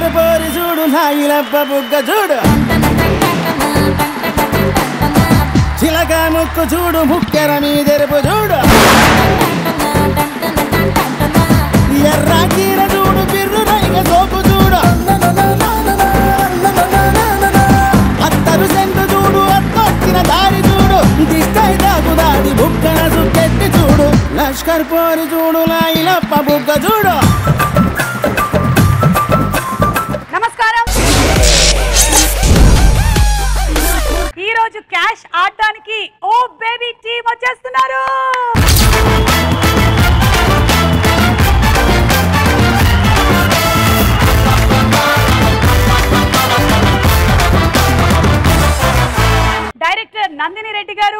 లష్కర్ పోరి చూడు నాయిలప్ప బుగ్గ చూడు చిలక ముక్కు చూడు ముక్కెర మీదెరుపు చూడు ఎర్ర కీర చూడు బిర్రు రైగ సోపు చూడు అత్తరు సెంటు చూడు అత్తొచ్చిన దారి చూడు దిష్టై దాగు దాడి బుక్కన సుక్కెట్టి చూడు లష్కర్ పోరి చూడు లాయిలప్ప బుగ్గ చూడు నమస్కారం ఈ రోజు క్యాష్ ఆడటానికి ఓ బేబీ టీమ్ వచ్చేస్తున్నారు డైరెక్టర్ నందిని రెడ్డి గారు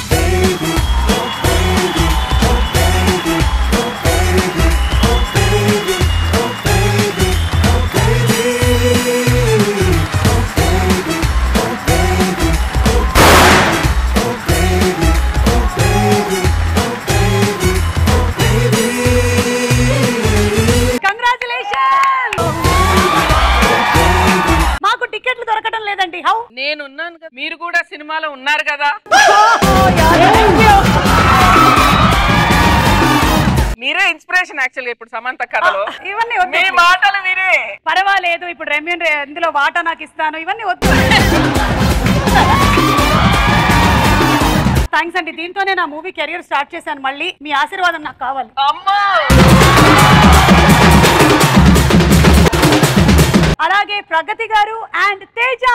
కంగ్రాచులేషన్ మాకు టికెట్లు దొరకడం లేదండి హౌ నేనున్నాను కదా మీరు కూడా సినిమాలో ఉన్నారు కదా మీరే ఇన్స్పిరేషన్ యాక్చువల్ ఇప్పుడు సమంత కథలో ఇవన్నీ మీ వద్దు మాటలు మీరే పర్వాలేదు ఇప్పుడు రెమ్యూన్ ఇందులో వాటా నాకు ఇస్తాను ఇవన్నీ వద్దు థ్యాంక్స్ అండి దీంతోనే నా మూవీ కెరియర్ స్టార్ట్ చేశాను మళ్ళీ మీ ఆశీర్వాదం నాకు కావాలి అమ్మో అలాగే ప్రగతి గారు అండ్ తేజ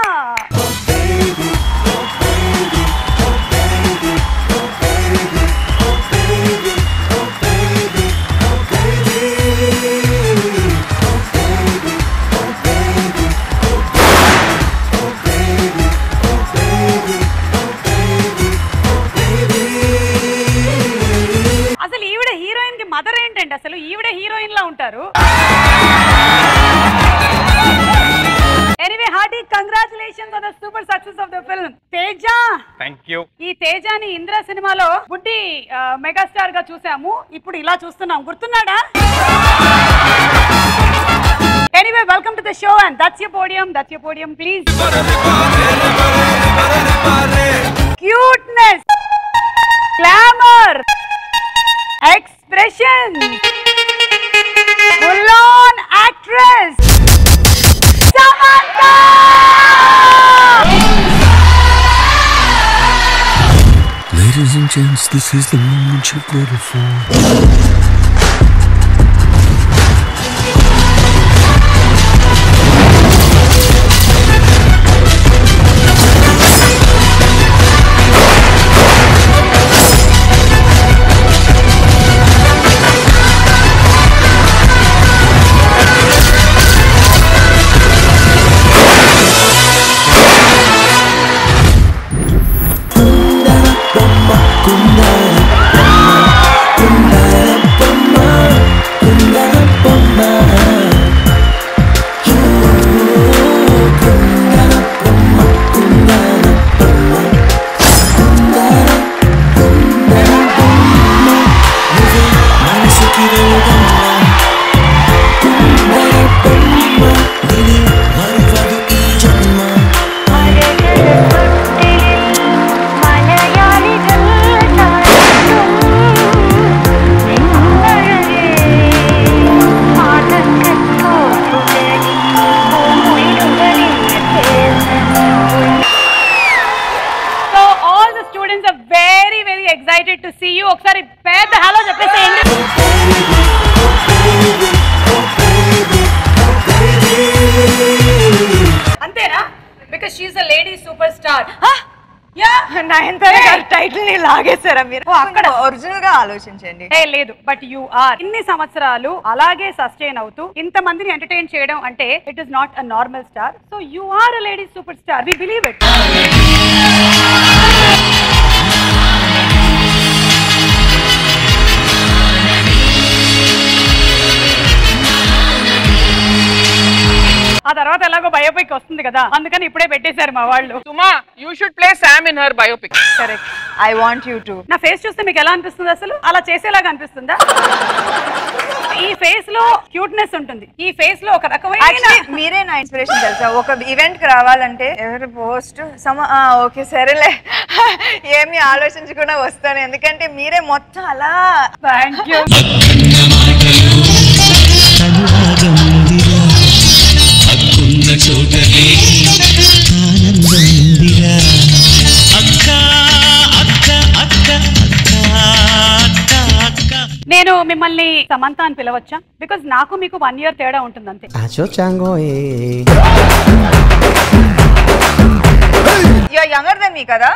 అసలు ఈవిడ హీరోయిన్ కి మదర్ ఏంటండి అసలు ఈవిడ హీరోయిన్ లా ఉంటారు anyway hearty congratulations on the super success of the film Teja thank you ఈ తేజాని ఇంద్ర సినిమాలో బుడ్డి ఆ, మెగాస్టార్ గా చూసాము ఇప్పుడు ఇలా చూస్తున్నాం గుర్తున్నాడా anyway welcome to the show and that's you podium that's you podium please cuteness glamour expression full on actress Samantha Ladies and gents, this is the moment you've waited for. So all the students are very very excited to see you ఒకసారి పెద్ద hello చెప్పేసేయండి అంతేనా because she's a lady super star yeah Nayanthara గారి title ని లాగేశారా మీరు అక్కడ original గా ఆలోచించండి ఏ లేదు బట్ యు ఆర్ ఇన్ని సంవత్సరాలు అలాగే సస్టైన్ అవుతూ ఇంత మందిని ఎంటర్టైన్ చేయడం అంటే it is not a normal star so you are a lady super star we believe it ఆ తర్వాత ఎలాగో బయోపిక్ వస్తుంది కదా అందుకని ఇప్పుడే పెట్టేశారు మా వాళ్ళు Suma you should play Sam in her biopic correct I want you to నా ఫేస్ చూస్తే మీకు ఎలా అనిపిస్తుంది అసలు అలా చేసేలాగా అనిపిస్తుందా ఈ ఫేస్ లో క్యూట్నెస్ ఉంటుంది ఈ ఫేస్ లో ఒక రకమైన యాక్చువల్లీ మీరే నా ఇన్స్పిరేషన్ తెలుసా ఒక ఈవెంట్ కి రావాలంటే ఎవరు పోస్ట్ సమ ఓకే సరేలే ఏమి ఆలోచించకుండా వస్తాను ఎందుకంటే మీరే మొత్తం అలా థ్యాంక్ యూ అనురాగముందిరా హక్కున్న చోటనే ఆనందముందిరా అక్క అక్క అక్క అక్క అక్క అక్క నేను మిమ్మల్ని సమంత అని పిలవచ్చా బికాజ్ నాకు మీకు వన్ ఇయర్ తేడా ఉంటుంది అంతే Acho chango, eh. You younger than me కదా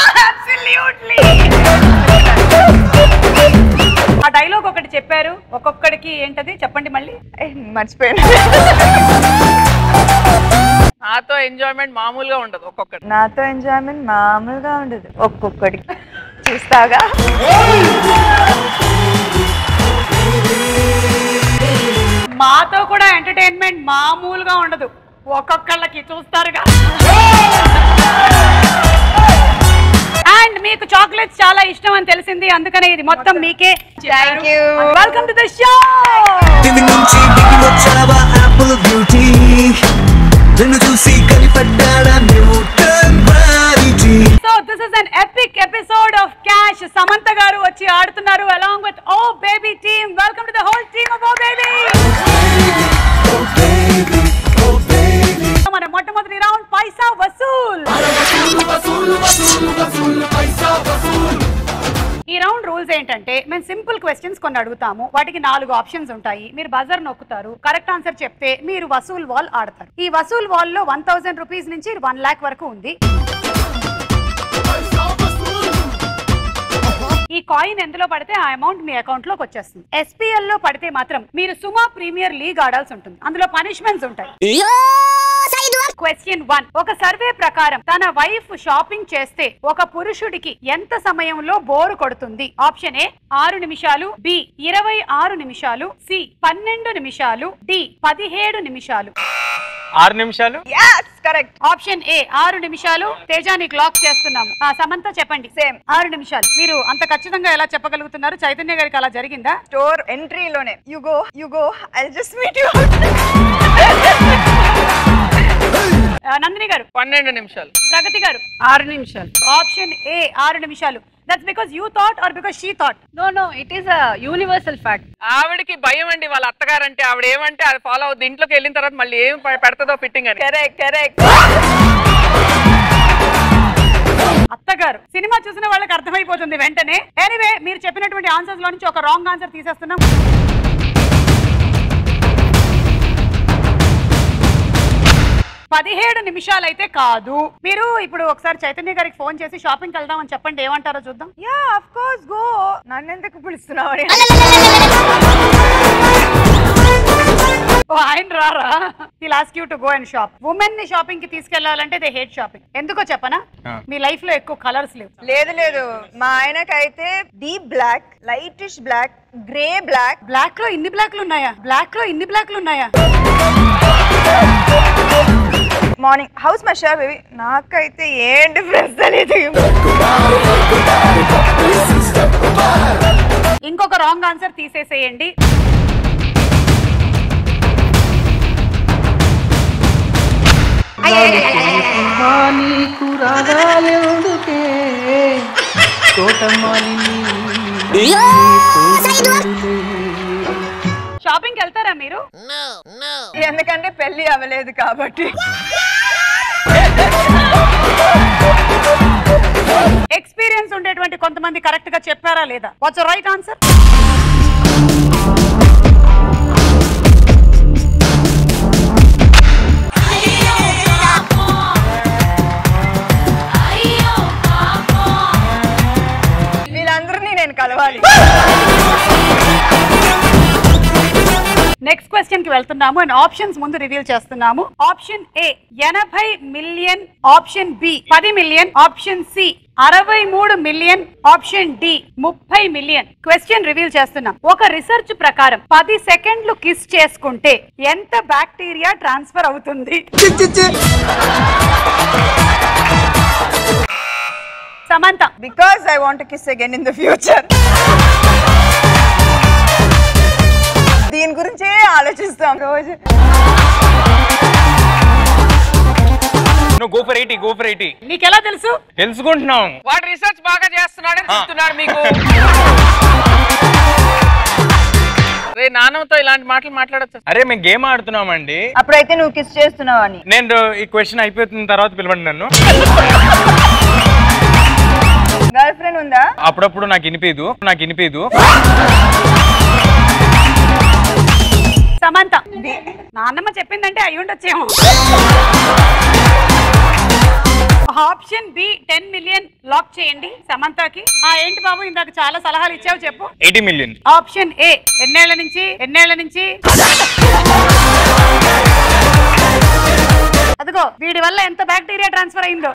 ఆ డైలాగ్ ఒకటి చెప్పారు ఒక్కొక్కడికి ఏంటది చెప్పండి మళ్ళీ ఏ, మర్చిపోయాను నాతో ఎంజాయ్మెంట్ మామూలుగా ఉండదు ఒక్కొక్కటి నాతో ఎంజాయ్మెంట్ మామూలుగా ఉండదు ఒక్కొక్కడికి చూస్తాగా మాతో కూడా ఎంటర్టైన్మెంట్ మామూలుగా ఉండదు ఒక్కొక్కళ్ళకి చూస్తారుగా అండ్ మీకు చాక్లెట్స్ చాలా ఇష్టం అని తెలిసింది అందుకనే ఇది మొత్తం మీకే Thank you. Welcome to the show దివి నుంచి దిగి వచ్చావా యాపిల్ బ్యూటీ నిన్ను చూసి కనిపడ్డాడా Newton gravity so this is an epic episode of cash Samantha గారు వచ్చి ఆడుతున్నారు along with oh baby team welcome to the whole team of oh baby మన మొట్టమొదటి రౌండ్ పైసా వసూల్ ఈ రౌండ్ రూల్స్ ఏంటంటే మేము సింపుల్ క్వశ్చన్స్ కొన్ని అడుగుతాము వాటికి నాలుగు ఆప్షన్స్ ఉంటాయి మీరు బజర్ నొక్కుతారు కరెక్ట్ ఆన్సర్ చెప్తే మీరు వసూల్ వాల్ ఆడతారు ఈ వసూల్ వాల్ లో వన్ థౌసండ్ రూపీస్ నుంచి వన్ లాక్ వరకు ఉంది ఈ కాయిన్ ఎందులో పడితే ఆ అమౌంట్ మీ అకౌంట్ లోకి వచ్చేస్తుంది ఎస్పీఎల్ లో పడితే మాత్రం మీరు సుమా ప్రీమియర్ లీగ్ ఆడాల్సి ఉంటుంది అందులో పనిష్మెంట్స్ ఉంటాయి క్వశ్చన్ వన్ ఒక సర్వే ప్రకారం తన వైఫ్ షాపింగ్ చేస్తే ఒక పురుషుడికి ఎంత సమయంలో బోరు కొడుతుంది ఆప్షన్ ఏ ఆరు నిమిషాలు బి ఇరవై ఆరు నిమిషాలు సి పన్నెండు నిమిషాలు డి పదిహేడు నిమిషాలు ఆరు నిమిషాలు యాస్ కరెక్ట్ ఆప్షన్ ఏ ఆరు నిమిషాలు తేజాని క్లాక్ చేస్తున్నాము ఆ సమంత చెప్పండి Same. ఆరు నిమిషాలు మీరు అంత ఖచ్చితంగా ఎలా చెప్పగలుగుతున్నారు చైతన్య గారికి అలా జరిగిందా స్టోర్ ఎంట్రీలోనే you go you go I just meet you ఆ, నందిని గారు పన్నెండు నిమిషాలు ప్రగతి గారు ఆరు నిమిషాలు ఆప్షన్ ఏ ఆరు నిమిషాలు that's because you thought or because she thought no no it is a universal fact ఆవిడకి భయం అండి వాళ్ళ అత్తగారంటే ఆవిడ ఏమంటే అది ఫాలో అవుద్ది ఇంట్లోకి వెళ్ళిన తర్వాత మళ్ళీ ఏం పె- పెడతదో ఫిట్టింగ్ అని కరెక్ట్ కరెక్ట్ అత్తగారు సినిమా చూసిన వాళ్ళకి అర్థమైపోతుంది వెంటనే ఎనీవే మీరు చెప్పినటువంటి ఆన్సర్స్ లో నుంచి ఒక రాంగ్ ఆన్సర్ తీసేస్తున్నాం పదిహేడు నిమిషాలైతే కాదు మీరు ఇప్పుడు ఒకసారి చైతన్య గారికి ఫోన్ చేసి షాపింగ్కి వెళ్దాం అని చెప్పండి ఏమంటారో చూద్దాం యా ఆఫ్ కోర్స్ గో నన్ను ఎందుకు పిలుస్తున్నావు ఓ ఆయన రారా ఈ last you to go and shop women ని షాపింగ్ కి తీసుకెళ్లాలంటే దే హేట్ షాపింగ్ ఎందుకో చెప్పనా మీ లైఫ్ లో ఎక్కువ కలర్స్ లేవు లేదు లేదు మా ఆయనకైతే deep black lightish black grey black black లో ఇన్ని బ్లాక్లు ఉన్నాయా బ్లాక్ లో ఇన్ని బ్లాక్లు ఉన్నాయా మార్నింగ్ హౌస్ మై షార్ బేబీ నాకైతే ఏం డిఫరెన్స్ తెలియదు ఇంకొక రాంగ్ ఆన్సర్ తీసేసేయండి నీకు రాగాలెందుకే తోటమాలిని షాపింగ్ వెళ్తారా మీరు ఎందుకంటే పెళ్లి అవ్వలేదు కాబట్టి ఎక్స్పీరియన్స్ ఉండేటువంటి కొంతమంది కరెక్ట్ గా చెప్పారా లేదా వాట్స్ రైట్ ఆన్సర్ వీళ్ళందరినీ నేను కలవాలి నెక్స్ట్ క్వశ్చన్ కి వెళ్తున్నాము అండ్ ఆప్షన్స్ ముందు రివీల్ చేస్తున్నాము ఆప్షన్ ఏ ఎనభై మిలియన్ ఆప్షన్ బి పది మిలియన్ ఆప్షన్ సి అరవై మూడు మిలియన్ ఆప్షన్ డి ముప్పై మిలియన్ క్వశ్చన్ రివీల్ చేస్తున్నాం ఒక రీసెర్చ్ ప్రకారం పది సెకండ్లు కిస్ చేసుకుంటే ఎంత బ్యాక్టీరియా ట్రాన్స్ఫర్ అవుతుంది Samantha because I want kiss again in the future దీని గురించే ఆలోచిస్తాం రోజు నువ్వు go for eighty go for eighty నీకెలా తెలుసు తెలుసుకుంటున్నాం వాడు రీసెర్చ్ బాగా చేస్తున్నాడని చెప్తున్నాడు మీకు రే నాన్నతో ఇలాంటి మాటలు మాట్లాడచ్చు అరే మేము గేమ్ ఆడుతున్నామండి అప్పుడైతే నువ్వు కిస్ చేస్తున్నావు అని నేను ఈ క్వశ్చన్ అయిపోతున్న తర్వాత పిలవండి నన్ను గర్ల్ ఫ్రెండ్ ఉందా అప్పుడప్పుడు నాకు వినిపించదు నాకు వినిపించదు సమంత నాన్నమ్మ చెప్పిందంటే అయి ఉండొచ్చేమో option B ten million lock చేయండి సమంతకి ఆ ఏంటి బాబు ఇందాక చాలా సలహాలు ఇచ్చావు చెప్పు ఎయిటీ మిలియన్ ఆప్షన్ ఏ ఎన్నేళ్ల నుంచి ఎన్నేళ్ల నుంచి అదిగో వీడి వల్ల ఎంత బ్యాక్టీరియా ట్రాన్స్ఫర్ అయిందో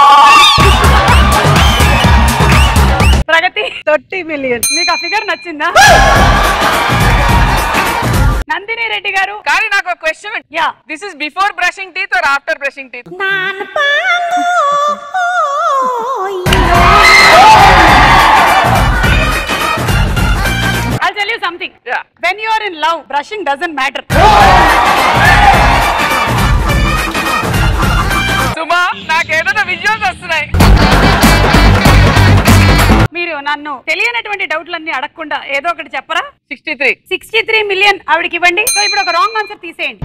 ప్రగతి థర్టీ మిలియన్ మీకు ఆ ఫిగర్ నచ్చిందా నందిని రెడ్డి గారు కానీ నాకు ఒక question yeah this is before brushing teeth or after brushing teeth I'll tell you something. Yeah. When you are in love, brushing doesn't matter. Suma నాకేదో విజువల్స్ వస్తున్నాయి మీరు నన్ను తెలియనటువంటి డౌట్లన్నీ అడగకుండా ఏదో ఒకటి చెప్పరా sixty three sixty three million ఆవిడకి ఇవ్వండి సో ఇప్పుడు ఒక రాంగ్ ఆన్సర్ తీసేయండి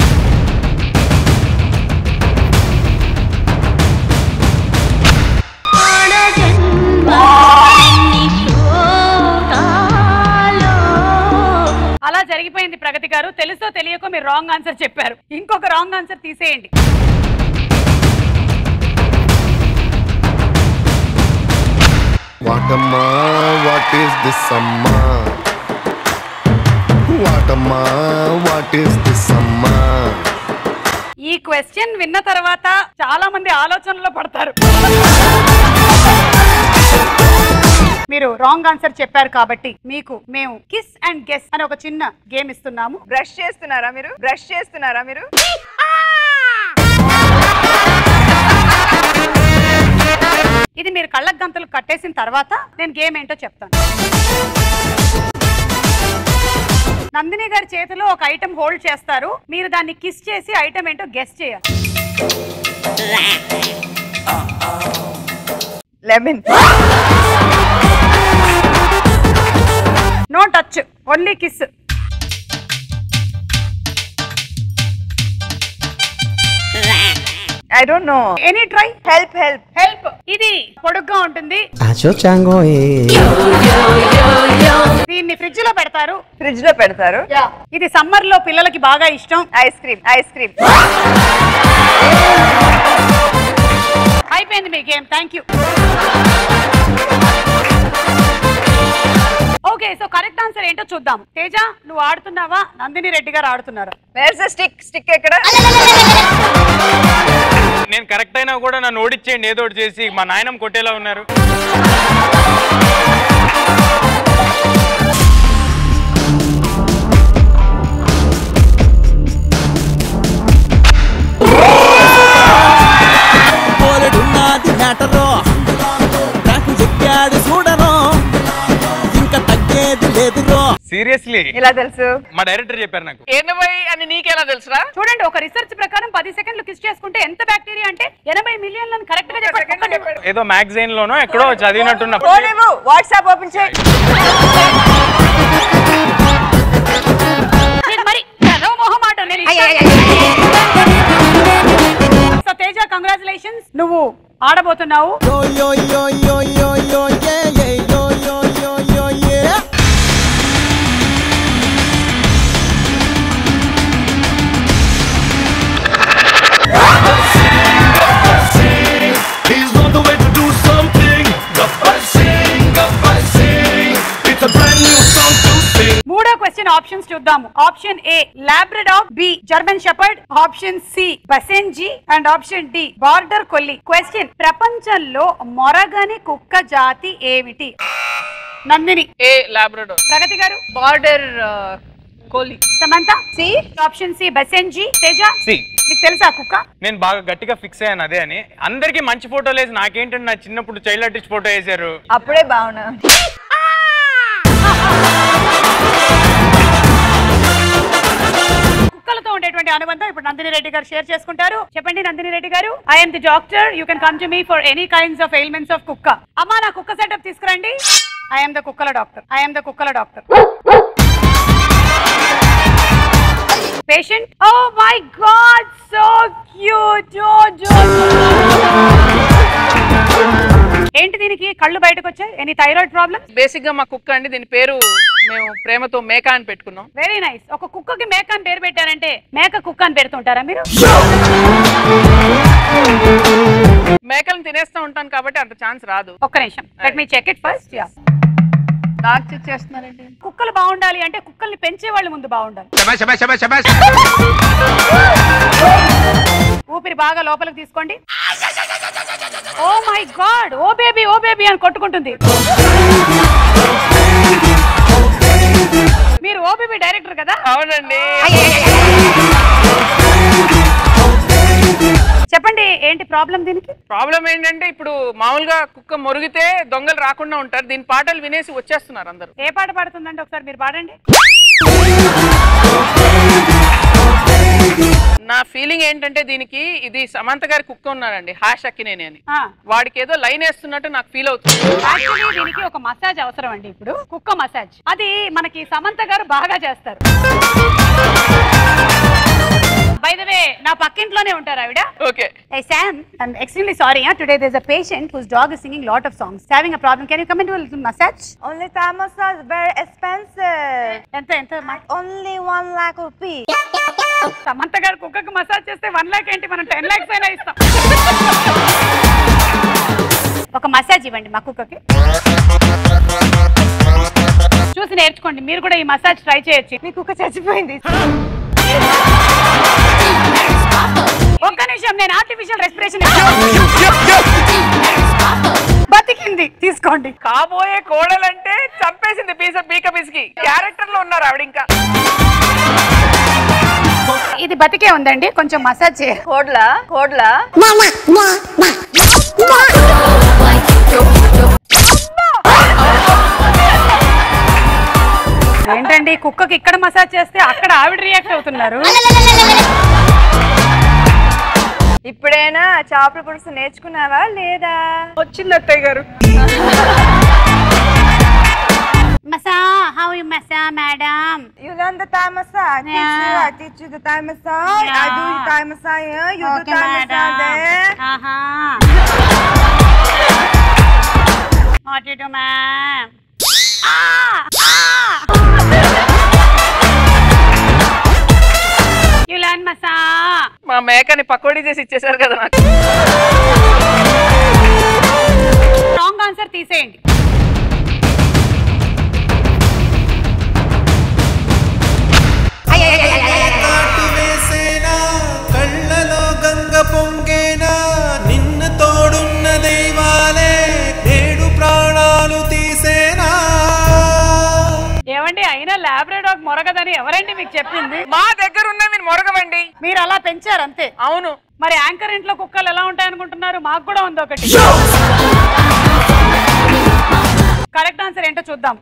అలా జరిగిపోయింది ప్రగతి గారు తెలుసో తెలియకో మీరు రాంగ్ ఆన్సర్ చెప్పారు ఇంకొక రాంగ్ ఆన్సర్ తీసేయండి వాటమ్మా వాట్ ఈస్ దిస్ అమ్మా వాటమ్మా వాట్ ఈస్ దిస్ అమ్మా ఈ క్వశ్చన్ విన్న తర్వాత చాలా మంది ఆలోచనలో పడతారు మీరు రాంగ్ ఆన్సర్ చెప్పారు కాబట్టి మీకు మేము కిస్ అండ్ గెస్ అని ఒక చిన్న గేమ్ ఇస్తున్నాము బ్రష్ చేస్తున్నారా మీరు బ్రష్ చేస్తున్నారా మీరు ఇది మీరు కళ్ళకు గంతలు కట్టేసిన తర్వాత నేను గేమ్ ఏంటో చెప్తాను నందిని గారి చేతిలో ఒక ఐటమ్ హోల్డ్ చేస్తారు మీరు దాన్ని కిస్ చేసి ఐటమ్ ఏంటో గెస్ చేయాలి lemon no touch only kiss I don't know any try help help help ఇది పొడుగ్గా ఉంటుంది Acho chango eh. దీన్ని ఫ్రిడ్జ్ లో పెడతారు ఫ్రిడ్జ్ లో పెడతారు ఇది సమ్మర్ లో పిల్లలకి బాగా ఇష్టం ఐస్ క్రీమ్ ఐస్ క్రీమ్ అయిపోయింది మీ game thank you okay so correct answer ఏంటో చూద్దాం తేజ నువ్వు ఆడుతున్నావా నందిని రెడ్డి గారు ఆడుతున్నారా వేర్స్ స్టిక్ స్టిక్ ఎక్కడ నేను కరెక్ట్ అయినా కూడా నన్ను ఓడిచ్చేయండి ఏదో ఒకటి చేసి మా నాయనం కొట్టేలా ఉన్నారు పోలెడున్నది మ్యాటరో నాకు చెప్పాడు చూడరో ఇంకా తగ్గేది లేదురో సీరియస్లీ ఇలా తెలుసు మా డైరెక్టర్ చెప్పారు నాకు ఎనభై అని నీకెలా తెలుసురా చూడండి ఒక రీసెర్చ్ ప్రకారం పది సెకండ్లు కిస్ చేసుకుంటే ఎంత బ్యాక్టీరియా అంటే ఎనభై మిలియన్లను కరెక్ట్ గా చెప్పండి ఒక్కటి. ఏదో మ్యాగజైన్ లోనో ఎక్కడో చదివినట్టున్న ఫోన్ ఇవ్వు వాట్సాప్ ఓపెన్ చేయి నేను మరి ఎదో మొహమాట నేను సో తేజ కంగ్రాచులేషన్స్ నువ్వు ఆడబోతున్నావు యో yo yo yo yo yo ఏ ఏ యో యో యో యో ఏ He's on the way to do something. Gabbai sing, gabbai sing. It's a brand new song to sing. మూడో క్వశ్చన్ ఆప్షన్స్ చూద్దాము option A labrador B German shepherd option C basenji and option D border collie question ప్రపంచంలో మొరగని కుక్క జాతి ఏమిటి నందిని ఏ labrador Pragathi గారు border collie Samantha C option C basenji Teja C మీకు తెలుసా కుక్క నేను బాగా గట్టిగా ఫిక్స్ అయ్యాను అదే అని అందరికి మంచి ఫోటోలు వేసి నాకేంటంటే నా చిన్నప్పుడు చైల్డ్ ఆర్టిస్ట్ ఫోటో వేశారు అప్పుడే బాగున్నా కుక్కలతో ఉండేటువంటి అనుబంధం ఇప్పుడు నందిని రెడ్డి గారు షేర్ చేసుకుంటారు చెప్పండి నందిని రెడ్డి గారు I'm the doctor you can come to me for any kinds of ailments of కుక్క అమ్మా నా కుక్క సెటప్ తీసుకురండి ఐఎమ్ ద కుక్కల డాక్టర్ ఐఎమ్ ద కుక్కల doctor patient oh my god so cute ఏంటి దీనికి కళ్ళు బయటకు వచ్చాయి ఎనీ థైరాయిడ్ ప్రాబ్లమ్ బేసిక్ గా మా కుక్క అండి దీని పేరు మేము ప్రేమతో మేక అని పెట్టుకున్నాం వెరీ నైస్ ఒక కుక్కకి మేక అని పేరు పెట్టారంటే మేక కుక్క అని పెడుతుంటారా మీరు మేకలను తినేస్తూ ఉంటాను కాబట్టి అంత ఛాన్స్ రాదు ఒక్క నిమిషం let me check it first yeah నాకు చెక్ చేస్తున్నారండి కుక్కలు బాగుండాలి అంటే కుక్కల్ని పెంచే వాళ్ళు ముందు బాగుండాలి ఊపిరి బాగా లోపలికి తీసుకోండి oh my god oh baby oh baby అని కొట్టుకుంటుంది మీరు ఓ బేబీ డైరెక్టర్ కదా అవునండి చెప్పండి ఏంటి ప్రాబ్లం దీనికి ప్రాబ్లం ఏంటంటే ఇప్పుడు మామూలుగా కుక్క మొరిగితే దొంగలు రాకుండా ఉంటారు దీని పాటలు వినేసి వచ్చేస్తున్నారు అందరూ ఏ పాట పాడుతుందండి ఒకసారి మీరు పాడండి నా ఫీలింగ్ ఏంటంటే దీనికి ఇది సమంత గారి కుక్క ఉన్నారండి హాష్ అక్కినేని అని ఆ, వాడికి ఏదో లైన్ వేస్తున్నట్టు నాకు ఫీల్ అవుతుంది యాక్చువల్లీ దీనికి ఒక మసాజ్ అవసరం అండి ఇప్పుడు కుక్క మసాజ్ అది మనకి సమంత గారు బాగా చేస్తారు బై ద వే నా పక్కింట్లోనే ఉంటారు ఆవిడ okay Hey Sam, I'm extremely sorry. Huh? Today there's a patient whose dog is singing lot of songs. He's having a problem. Can you come and do a little massage? Only Thai massage very expensive ఎంత ఎంత మా- only one lakh rupee Samantha గారు కుక్కకు massage చేస్తే one lock ఏంటి మనం ten lakhs అయినా ఇస్తాం ఒక మసాజ్ ఇవ్వండి మా కుక్కకి చూసి నేర్చుకోండి మీరు కూడా ఈ మసాజ్ ట్రై చేయొచ్చు మీ కుక్క చచ్చిపోయింది ఒక్క నిమిషం నేను ఆర్టిఫిషియల్ రెస్పిరేషన్ బతికింది తీసుకోండి కాబోయే కోడలంటే చంపేసింది పీస పీక పిసికి క్యారెక్టర్ లో ఉన్నారు ఆవిడ ఇంకా ఇది బతికే ఉందండి కొంచెం మసాజ్ చేయాలి కోడ్లా కోడ్లా ఏంటండి కుక్కకి ఇక్కడ మసాజ్ చేస్తే అక్కడ ఆవిడ రియాక్ట్ అవుతున్నారు ఇప్పుడైనా చేపల పులుసు నేర్చుకున్నావా లేదా వచ్చింది అత్తయ్య గారు మసా హౌ యు మసా madam You learn the Thai massage. Teach you. Yeah. I teach you the Thai massage. I do Yeah. Thai massage here. You do Thai massage there. ఆహా what you do ma'am you learn మసా మా మేకని పకోడీ చేసి ఇచ్చేసారు కదా నాకు wrong answer తీసేయండి కాటు వేసేనా కళ్ళలో గంగ పొంగేనా నిన్న తోడున్న దైవాలే నేడు ప్రాణాలు తీసేనా ఏమండి అయినా లాబ్రడాగ్ మొరగదని ఎవరండి మీకు చెప్పింది మా దగ్గర ఉన్న మీరు మొరగవండి మీరు అలా పెంచారు అంతే అవును మరి యాంకర్ ఇంట్లో కుక్కలు ఎలా ఉంటాయి అనుకుంటున్నారు మాకు కూడా ఉంది ఒకటి కరెక్ట్ ఆన్సర్ ఏంటో చూద్దాం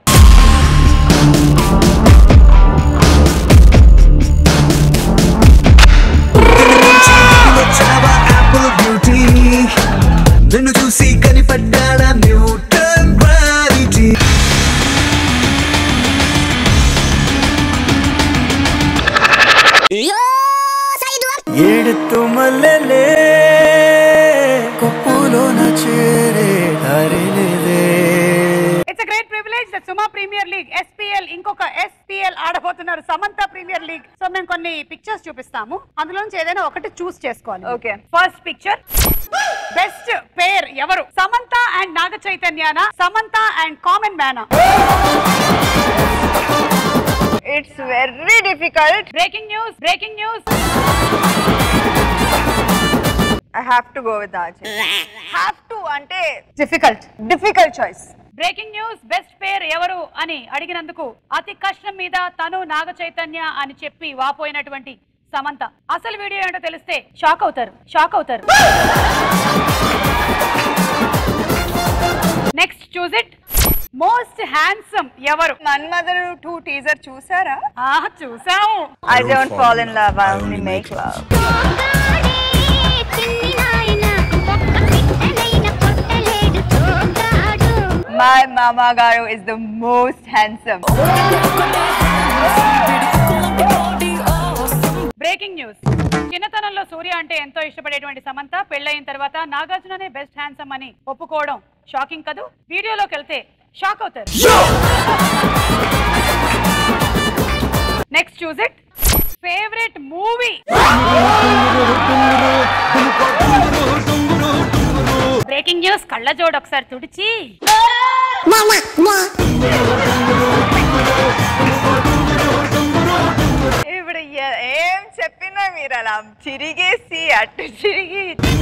వచ్చావా యాపిల్ బ్యూటీ నిన్ను చూసి కనిపడ్డాడా న్యూటన్ గ్రావిటీ ఏడుతూ మల్లెలే కొప్పులోన చేరే హరిలేదే it's great privilege Suma premier league SPL ఇంకొక ఎస్పీఎల్ ఆడబోతున్నారు సమంత ప్రీమియర్ లీగ్ సో మేము కొన్ని పిక్చర్స్ చూపిస్తాము అందులో నుంచి ఏదైనా ఒకటి చూస్ చేసుకోవాలి Okay. First picture best pair ఎవరు సమంత అండ్ నాగ చైతన్యానా సమంత అండ్ కామన్ మ్యానా it's very difficult breaking news breaking news I have to go with RJ have to అంటే difficult difficult choice breaking news best pair ఎవరు అని అడిగినందుకు అతి కష్టం మీద తను నాగ చైతన్య అని చెప్పి వాపోయినటువంటి సమంత అసలు వీడియో ఏంటో తెలిస్తే షాక్ అవుతారు షాక్ అవుతారు next choose it most handsome ఎవరు మన్మదర్ టూ టీజర్ చూసారా ఆ చూసాము I don't fall in love I only make love my మామా గారు is the most handsome breaking news చిన్నతనంలో సూర్య అంటే ఎంతో ఇష్టపడేటువంటి సమంత పెళ్ళయిన తర్వాత నాగార్జుననే బెస్ట్ హ్యాండ్సమ్ అని ఒప్పుకోవడం షాకింగ్ కదూ వీడియోలోకి వెళ్తే షాక్ అవుతారు next choose it favourite movie breaking news కళ్ళజోడు ఒకసారి తుడిచి ఇప్పుడు ఎ- ఏం చెప్పినా మీరు అలా తిరిగేసి అటు తిరిగి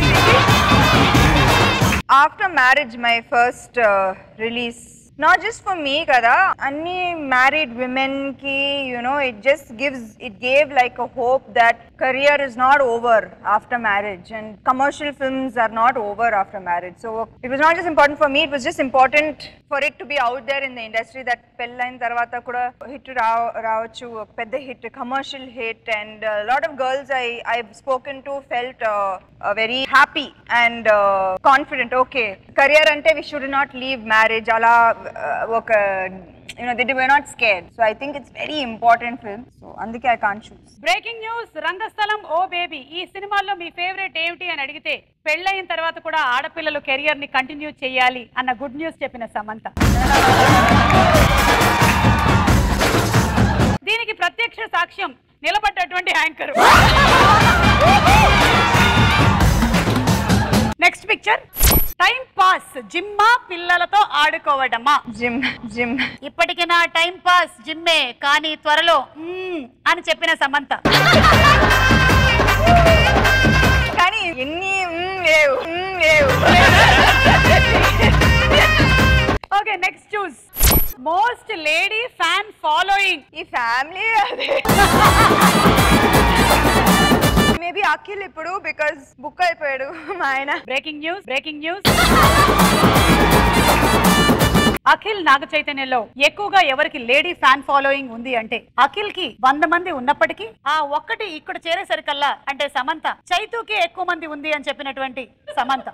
after marriage my first release not just for me కదా అన్ని మ్యారీడ్ విమెన్ కి you know it just gives it gave like a hope that career is not over after marriage and commercial films are not over after marriage so it was not just important for me it was just important for it to be out there in the industry that పెళ్ళైన తర్వాత కూడా hit రావచ్చు ఒక పెద్ద hit commercial hit and lot of girls I I spoken to felt very happy and confident okay career అంటే we should not leave marriage అలా uh, ఒక you know they were not scared so i think it's very important film so అందుకే i can't choose breaking news Rangasthalam Oh Baby ఈ సినిమాల్లో మీ favourite ఏమిటి అని అడిగితే పెళ్ళయిన తర్వాత కూడా ఆడపిల్లలు కెరియర్ ని కంటిన్యూ చేయాలి అన్న గుడ్ న్యూస్ చెప్పిన సమంత దీనికి ప్రత్యక్ష సాక్ష్యం నిలబడ్డటువంటి anchor next picture time pass జిమ్మా పిల్లలతో ఆడుకోవడమా జిమ్ జిమ్ ఇప్పటికి నా టైం పాస్ జిమ్మే కానీ త్వరలో మ్మ్ అని చెప్పిన సమంత కానీ ఎన్ని మ్ లేవు మ్ లేవు okay next choose most lady fan following ఈ ఫ్యామిలీ అదే మేబీ అఖిల్ ఇప్పుడు బికాస్ బుక్ అయిపోయాడు మా ఆయన breaking news breaking news Akhil Naga చైతన్యలో ఎక్కువగా ఎవరికి లేడీ ఫ్యాన్ ఫాలోయింగ్ ఉంది అంటే అఖిల్ కి వంద మంది ఉన్నప్పటికీ ఆ ఒక్కటి ఇక్కడ చేరేసరికల్లా అంటే సమంత చైతుకి ఎక్కువ మంది ఉంది అని చెప్పినటువంటి సమంత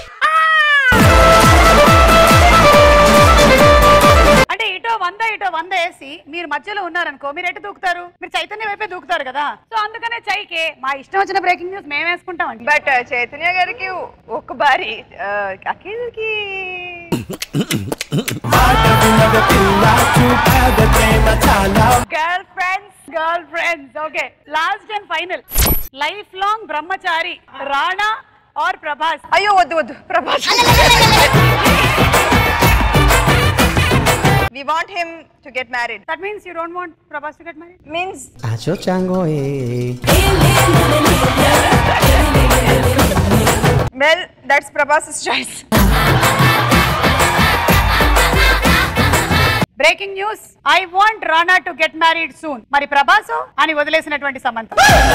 అంటే ఇటో వంద ఇటో వంద వేసి మీరు మధ్యలో ఉన్నారనుకో మీరు ఎటు దూకుతారు మీరు చైతన్య వైపే దూకుతారు కదా సో అందుకనే చైకే మా ఇష్టం వచ్చిన బ్రేకింగ్ న్యూస్ మేము వేసుకుంటామండి బట్ చైతన్య గారికి ఒక బారి అఖిల్ కి girl friends girl friends okay last and final life long బ్రహ్మచారి రాణా ఆర్ ప్రభాస్ అయ్యో వద్దు వద్దు Prabhas we want him to get married that means you don't want Prabhas to get married means Acho chango eh. Well that's Prabhas choice breaking news I want Rana to get married soon మరి ప్రభాస్ అని వదిలేసినటువంటి Samantha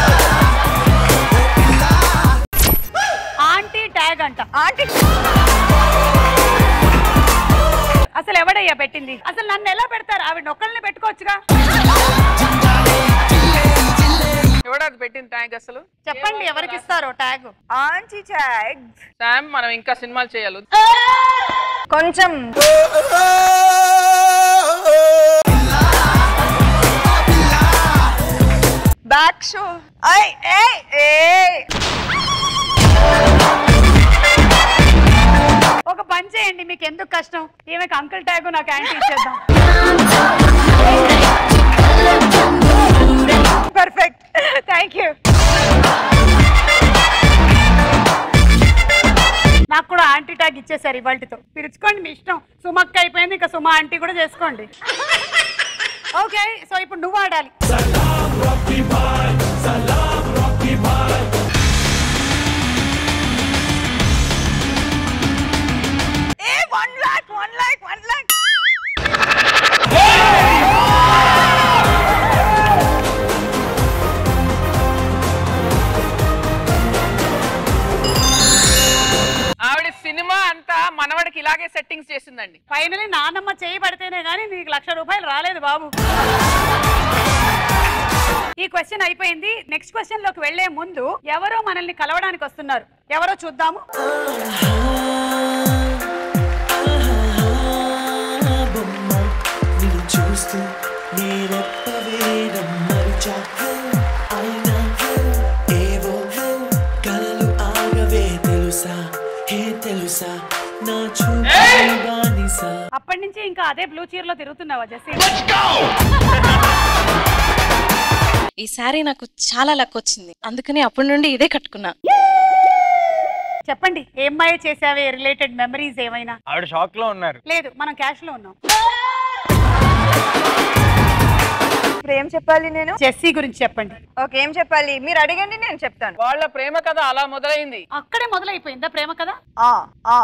aunty tag అంట aunty అసలు ఎవడయ్యా పెట్టింది అసలు నన్ను ఎలా పెడతారు ఆవిడ నొక్కల్ని పెట్టుకోవచ్చుగా ఎవడు అది పెట్టింది ట్యాంక్ అసలు చెప్పండి ఎవరికి ఇస్తారో ట్యాగ్ ఆంటీ ట్యాగ్ శామ్ మనం ఇంకా సినిమాలు చేయాలి కొంచెం బ్యాక్ షో ఐ ఏ ఏ ఒక పని చేయండి మీకు ఎందుకు కష్టం ఈమెకి అంకుల్ ట్యాగ్ నాకు యాంటీ ఇచ్చేద్దాం పర్ఫెక్ట్ థ్యాంక్ యూ నాకు కూడా కూడా ఆంటీ ట్యాగ్ ఇచ్చేసారు ఇవాళతో పిలుచుకోండి మీ ఇష్టం సుమక్క అయిపోయింది ఇంకా సుమ ఆంటీ కూడా చేసుకోండి ఓకే సో ఇప్పుడు నువ్వు ఆడాలి A one lock one lock one lock ఆవిడ సినిమా అంతా మనవడికి ఇలాగే సెట్టింగ్స్ చేసిందండి ఫైనలీ నాన్నమ్మ చేయి పడితేనే కానీ నీకు లక్ష రూపాయలు రాలేదు బాబు ఈ క్వశ్చన్ అయిపోయింది నెక్స్ట్ క్వశ్చన్ లోకి వెళ్లే ముందు ఎవరో మనల్ని కలవడానికి వస్తున్నారు ఎవరో చూద్దాము బొమ్మ నిన్ను చూస్తూ నేరెప్ప వేయడం మరిచాక అయినా ఏవో కలలు ఆగవే తెలుసా హే తెలుసా నా చూపు బానిసా అప్పటి నుంచి ఇంకా అదే బ్లూ చీర్ లో తిరుగుతున్నావా జెస్సీ ఈ శారీ నాకు చాలా లక్ వచ్చింది అందుకని అప్పటి నుండి ఇదే కట్టుకున్నా చెప్పండి ఏం మాయ చేసావే రిలేటెడ్ మెమరీస్ ఏమైనా ఆవిడ షాక్ లో ఉన్నారు లేదు మనం క్యాష్ లో ఉన్నాం ఇప్పుడు ఏం చెప్పాలి నేను జెస్సీ గురించి చెప్పండి ఓకే ఏం చెప్పాలి మీరు అడగండి నేను చెప్తాను వాళ్ళ ప్రేమ కథ అలా మొదలైంది అక్కడే మొదలైపోయిందా ప్రేమ కదా ఆ ఆ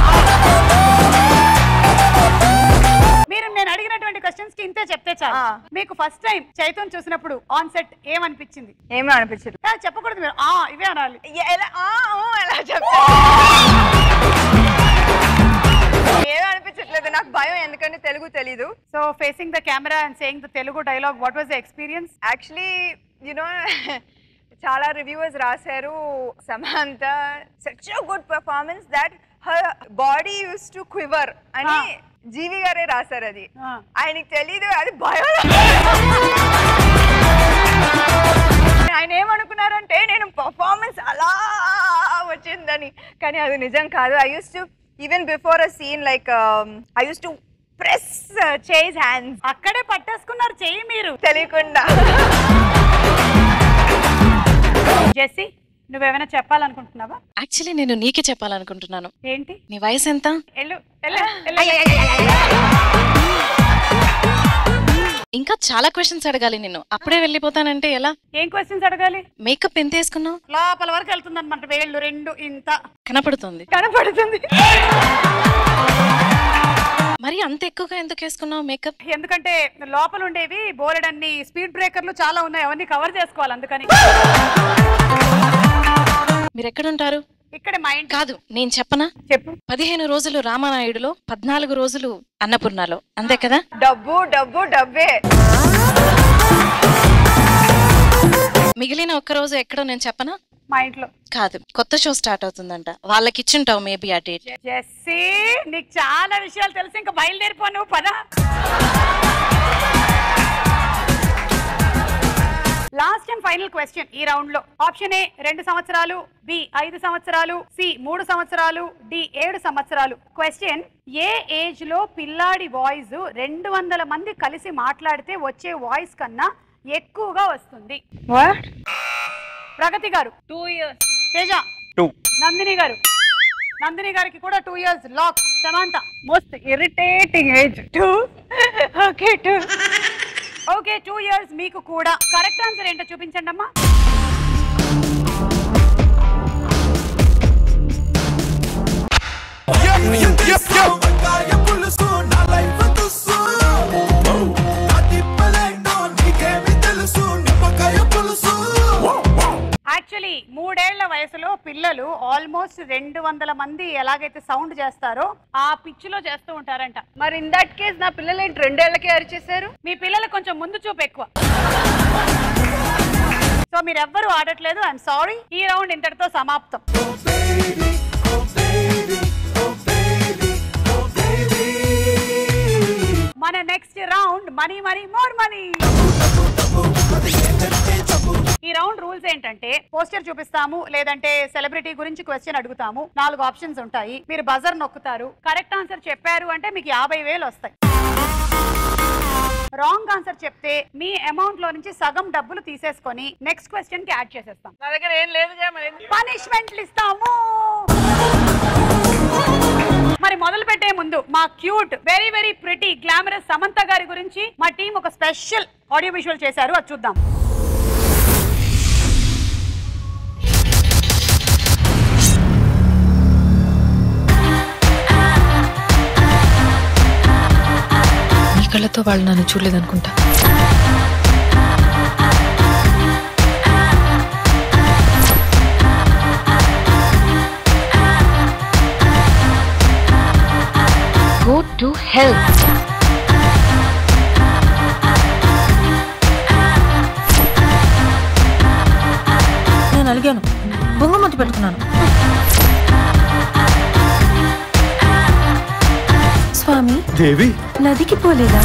మీరు నేను అడిగినటువంటి క్వశ్చన్స్ కి ఇంతే చెప్తే చాలు ఆ. మీకు ఫస్ట్ టైం చైతన్ చూసినప్పుడు ఆన్ సెట్ ఏమనిపించింది ఏమీ అనిపించదు ఆ, చెప్పకూడదు మీరు ఆ ఇవే అనాలి ఎ- ఎలా ఆ, ఊ, ఎలా చెప్తా ఏమీ అనిపించట్లేదు నాకు భయం ఎందుకంటే తెలుగు తెలీదు so facing the camera and saying the Telugu dialogue what was the experience actually you know చాలా రివ్యూవర్స్ రాశారు Samantha such good performance that her body used to quiver అని Ah. జీవి గారే రాశారు అది Ah. ఆయనకి తెలీదు అది భయం ఆయన ఏమనుకున్నారంటే నేను పర్ఫార్మెన్స్ అలా వచ్చిందని కానీ అది నిజం కాదు I used to even before a scene like I used to press chase hands అక్కడే పట్టేసుకున్నారు చెయ్యి మీరు తెలియకుండా జెస్సీ నువ్వేమైనా చెప్పాలనుకుంటున్నావా యాక్చువల్లీ నేను నీకే చెప్పాలనుకుంటున్నాను ఏంటి నీ వయసు ఎంత ఎల్లు ఎల్లు, ఎల్లు. ఇంకా చాలా క్వశ్చన్స్ అడగాలి నిన్ను అప్పుడే వెళ్ళిపోతానంటే ఎలా ఏం క్వశ్చన్స్ అడగాలి మేకప్ ఎంత వేసుకున్నావు లోపల వరకు వెళ్తుంది అనమాట వేళ్ళు రెండు ఇంత కనపడుతుంది కనపడుతుంది మరి అంత ఎక్కువగా ఎందుకు వేసుకున్నావు మేకప్ ఎందుకంటే లోపల ఉండేవి బోలెడన్ని స్పీడ్ బ్రేకర్లు చాలా ఉన్నాయి అవన్నీ కవర్ చేసుకోవాలి అందుకని మీరు ఎక్కడుంటారు ఇక్కడ మా ఇంటి కాదు నేను చెప్పనా చెప్పు పదిహేను రోజులు రామానాయుడులో పద్నాలుగు రోజులు అన్నపూర్ణలో అంతే కదా డబ్బు డబ్బు డబ్బే మిగిలిన ఒక్క రోజు ఎక్కడో నేను చెప్పనా మా ఇంట్లో కాదు కొత్త షో స్టార్ట్ అవుతుందంట వాళ్ళకి ఇచ్చుంటావు మేబీ ఆ డేట్ జెస్సీ నీకు చాలా విషయాలు తెలుసు ఇంకా బయలుదేరిపో నువ్వు పద లాస్ట్ అండ్ ఫైనల్ క్వశ్చన్ ఈ రౌండ్ లో ఆప్షన్ ఏ రెండు సంవత్సరాలు బి ఐదు సంవత్సరాలు సి మూడు సంవత్సరాలు డి ఏడు సంవత్సరాలు క్వశ్చన్ ఏ ఏజ్ లో పిల్లాడి వాయిస్ రెండు వందల మంది కలిసి మాట్లాడితే వచ్చే వాయిస్ కన్నా ఎక్కువగా వస్తుంది ప్రగతి గారు two years Teja two Nandini గారు నందిని గారికి కూడా two years lock Samantha most irritating age two okay two okay two years మీకు కూడా కరెక్ట్ ఆన్సర్ ఏంటో చూపించండి అమ్మా యాక్చువల్లీ మూడేళ్ల వయసులో పిల్లలు ఆల్మోస్ట్ రెండు వందల మంది ఎలాగైతే సౌండ్ చేస్తారో ఆ పిచ్ లో చేస్తూ ఉంటారంట మరి ఇన్ దట్ కేస్ నా పిల్లలు ఏంటి రెండేళ్లకే అరిచేశారు మీ పిల్లలు కొంచెం ముందు చూపు ఎక్కువ సో మీరు ఎవ్వరు ఆడట్లేదు ఐఎమ్ సారీ ఈ రౌండ్ ఇంతటితో సమాప్తం మన next round money money more money ఈ రౌండ్ రూల్స్ ఏంటంటే పోస్టర్ చూపిస్తాము లేదంటే సెలబ్రిటీ గురించి క్వశ్చన్ అడుగుతాము నాలుగు ఆప్షన్స్ ఉంటాయి మీరు బజర్ నొక్కుతారు కరెక్ట్ ఆన్సర్ చెప్పారు అంటే మీకు యాభై వేలు వస్తాయి రాంగ్ ఆన్సర్ చెప్తే మీ అమౌంట్ లో నుంచి సగం డబ్బులు తీసేసుకొని నెక్స్ట్ క్వశ్చన్ కి యాడ్ చేసేస్తాం నా దగ్గర ఏం లేదుగా మరి ఎందుకు? పనిష్మెంట్లు ఇస్తాము మరి మొదలు పెట్టే ముందు మా cute very very pretty glamorous Samantha గారి గురించి మా టీం ఒక స్పెషల్ ఆడియో విజువల్ చేశారు అది చూద్దాం నీ కళ్ళతో వాళ్ళు నన్ను చూడలేదనుకుంటా గో టు హెల్ప్ నేను అలిగాను బొంగమతి పెట్టుకున్నాను స్వామి దేవి నదికి పోలేదా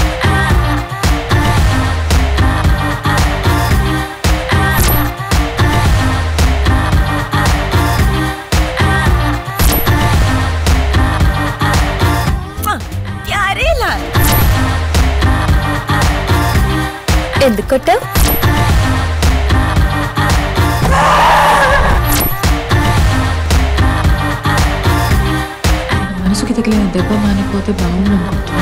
ఎందుకు కొట్టావు మనసుకి తగిలిన దెబ్బ మానిపోతే బాగుండు అనుకుంటున్నా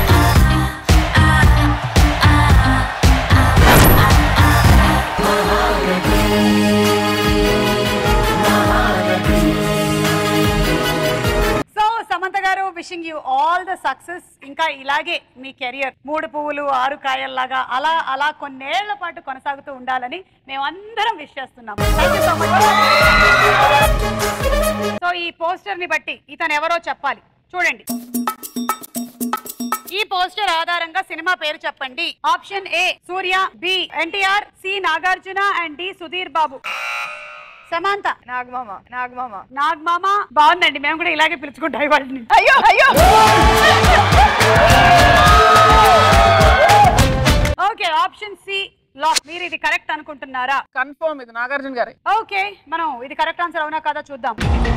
సో సమంత గారు wishing you all the success ఇంకా ఇలాగే మీ కెరియర్ మూడు పువ్వులు ఆరు కాయల్లాగా అలా అలా కొన్నేళ్ల పాటు కొనసాగుతూ ఉండాలని మేమందరం విష్ చేస్తున్నాం Thank you so much. So ఈ పోస్టర్ ని బట్టి ఇతను ఎవరో చెప్పాలి చూడండి ఈ పోస్టర్ ఆధారంగా సినిమా పేరు చెప్పండి option A Surya B NTR C Nagarjuna and D Sudheer Babu Samantha నాగమామ నాగమామ నాగమామ బాగుందండి మేము కూడా ఇలాగే పిలుచుకుంటాం వాళ్ళని అయ్యో అయ్యో ఓకే ఆప్షన్ సి లాక్ మీరు ఇది కరెక్ట్ అనుకుంటున్నారా కన్ఫర్మ్ ఇది నాగార్జున గారే ఓకే మనం ఇది కరెక్ట్ ఆన్సర్ అవునా కదా చూద్దాం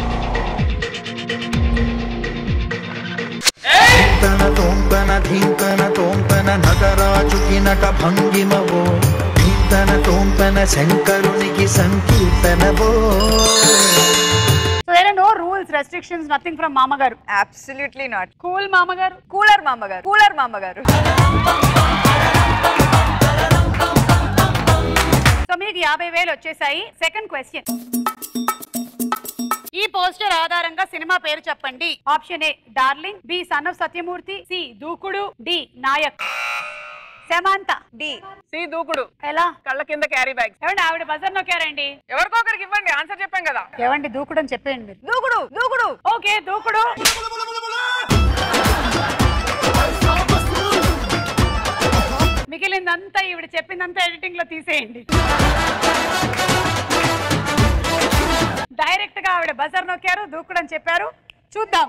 తన తోంతన ధీంతన తోంతన నటరాజుకి నట భంగిమవో ధీంతన తోంతన శంకరునికి సంకీర్తనవో so there no rules restrictions nothing from మామగారు అబ్సల్యూట్లీ నాట్ కూల్ మామగారు కూలర్ మామగారు కూలర్ మామగారు సో మీకు యాభై వేలు వచ్చేసాయి సెకండ్ క్వశ్చన్ ఈ పోస్టర్ ఆధారంగా సినిమా పేరు చెప్పండి option A Darling B son of Satyamurthy C Dookudu D Nayak Samantha D C Dookudu ఎలా కళ్ళ కింద క్యారీ బ్యాగ్స్ ఏమండి ఆవిడ బజర్ నొక్కారండి ఎవరికొకరికి ఇవ్వండి ఆన్సర్ చెప్పాం కదా ఏమండి దూకుడు అని చెప్పేయండి మీరు దూకుడు దూకుడు ఓకే దూకుడు మిగిలిందంతా ఈవిడ చెప్పిందంతా ఎడిటింగ్ లో తీసేయండి డైరెక్ట్ గా ఆవిడ బజర్ నొక్కారు దూకుడు అని చెప్పారు చూద్దాం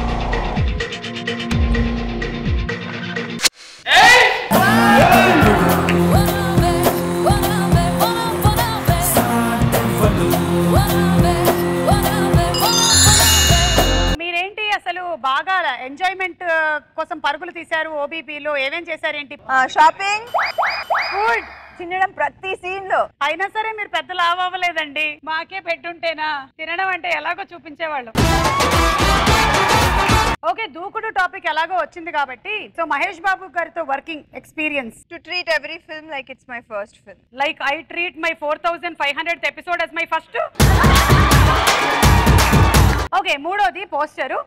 మీరేంటి అసలు బాగా ఎంజాయ్మెంట్ కోసం పరుగులు తీశారు ఓబీపీలో ఏమేం చేశారేంటి షాపింగ్ ఫుడ్ తినడం ప్రతి సీన్ లో అయినా సరే మీరు పెద్ద లాభ అవ్వలేదండి మాకే పెట్టుంటేనా తినడం అంటే ఎలాగో చూపించేవాళ్ళం ఓకే దూకుడు టాపిక్ ఎలాగో వచ్చింది కాబట్టి సో మహేష్ బాబు గారితో working experience to treat every film like it's my first film like I treat my four thousand five hundred episode as my first okay మూడోది పోస్టరు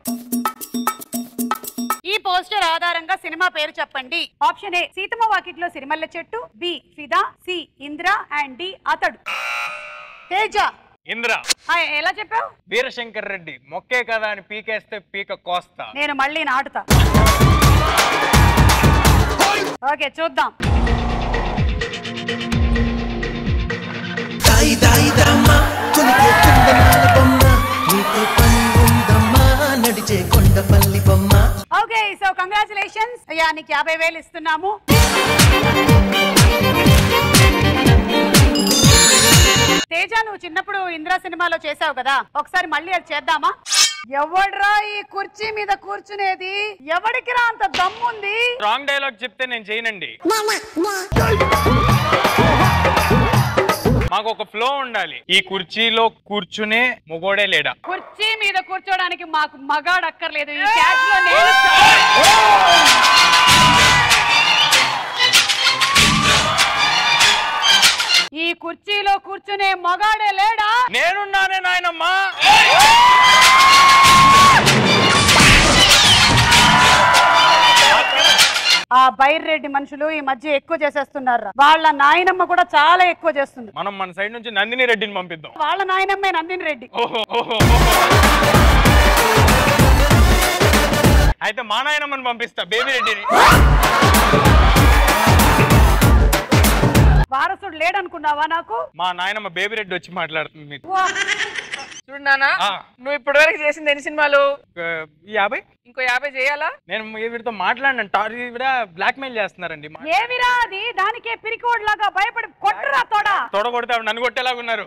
ఈ పోస్టర్ ఆధారంగా సినిమా పేరు చెప్పండి ఆప్షన్ ఏ సీతమ్మ వాకిట్లో సిరిమల్ల చెట్టు బి ఫిదా సి ఇంద్ర అండ్ డి అతడు తేజ ఇంద్ర ఆ, ఎలా చెప్పావు వీరశంకర్ రెడ్డి మొక్కే కదా అని పీకేస్తే పీక కోస్తా నేను మళ్ళీ నాటుతా ఓకే చూద్దాం దాయి దాయి దమ్మ కొనికే కుందనాల బొమ్మ నీతో పని ఉందమ్మా నడిచే కొండపల్లి బొమ్మ ఓకే సో కంగ్రాచులేషన్స్ అయ్యా నీకు యాభై వేలు ఇస్తున్నాము తేజ నువ్వు చిన్నప్పుడు ఇంద్ర సినిమాలో చేసావు కదా ఒకసారి మళ్ళీ అది చేద్దామా ఎవడ్రా ఈ కుర్చీ మీద కూర్చునేది ఎవడికి రా అంత దమ్ముంది రాంగ్ డైలాగ్ చెప్తే నేను చేయనండి మాకు ఒక ఫ్లో ఉండాలి ఈ కుర్చీలో కూర్చునే మొగోడే లేడా కుర్చీ మీద కూర్చోడానికి మాకు మగాడు అక్కర్లేదు ఈ క్యాచ్ లో నేను ఈ కుర్చీలో కూర్చునే మగాడే లేడా నేనున్నానే నాయనమ్మా ఆ బైర్రెడ్డి మనుషులు ఈ మధ్య ఎక్కువ చేసేస్తున్నారు వాళ్ళ నాయనమ్మ కూడా చాలా ఎక్కువ చేస్తుంది మనం మన సైడ్ నుంచి నందిని రెడ్డిని పంపిద్దాం వాళ్ళ నాయనమ్మే నందిని రెడ్డి ఓహో ఓహో అయితే మా నాయనమ్మని పంపిస్తా బేబీ రెడ్డిని వారసుడు లేడనుకున్నావా నాకు మా నాయనమ్మ బేబీ రెడ్డి వచ్చి మాట్లాడుతుంది మీతో వా. చూడు నాన్న ఆ. నువ్వు ఇప్పటి వరకు చేసింది ఎన్ని సినిమాలు ఒక ఈ యాభై ఇంకో యాభై చేయాలా నేను వీడితో మాట్లాడినాను టార్ ఈవిడ బ్లాక్ మెయిల్ చేస్తున్నారండి మా- ఏమిరా అది దానికే పిరికోడ్ లాగా భయపడి కొట్టరా తోడా తొడ కొడితే ఆవిడ నన్ను కొట్టేలాగా ఉన్నారు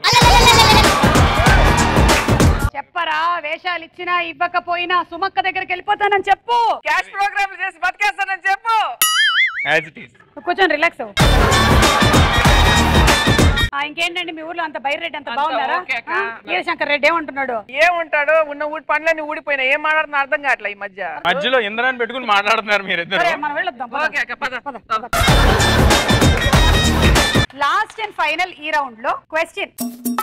చెప్పరా వేషాలు ఇచ్చినా ఇవ్వకపోయినా సుమక్క దగ్గరికి వెళ్ళిపోతానని చెప్పు క్యాష్ ప్రోగ్రామ్ చేసి బతికేస్తానని చెప్పు యాజ్ ఇట్ ఈస్ కూర్చొని రిలాక్స్ అవ్వు ఆ, ఇంకేంటండి మీ ఊర్లో అంత బైరెడ్డి అంత అంతా బాగున్నారా ఓకే అక్క. ఆ, వీరశంకర్ రెడ్డి ఏమంటున్నాడు ఏముంటాడు ఉన్న ఊడి పనులన్నీ ఊడిపోయినాయి ఏం మాట్లాడుతున్నా అర్థం కావట్లే ఈ మధ్య మధ్యలో ఇంద్రాన్ని పెట్టుకుని మాట్లాడుతున్నారు మీరిద్దరు సరే మనం వెళ్ళొద్దాం పద. ఓకే అక్క పద పద లాస్ట్ అండ్ ఫైనల్ ఈ రౌండ్ లో క్వశ్చన్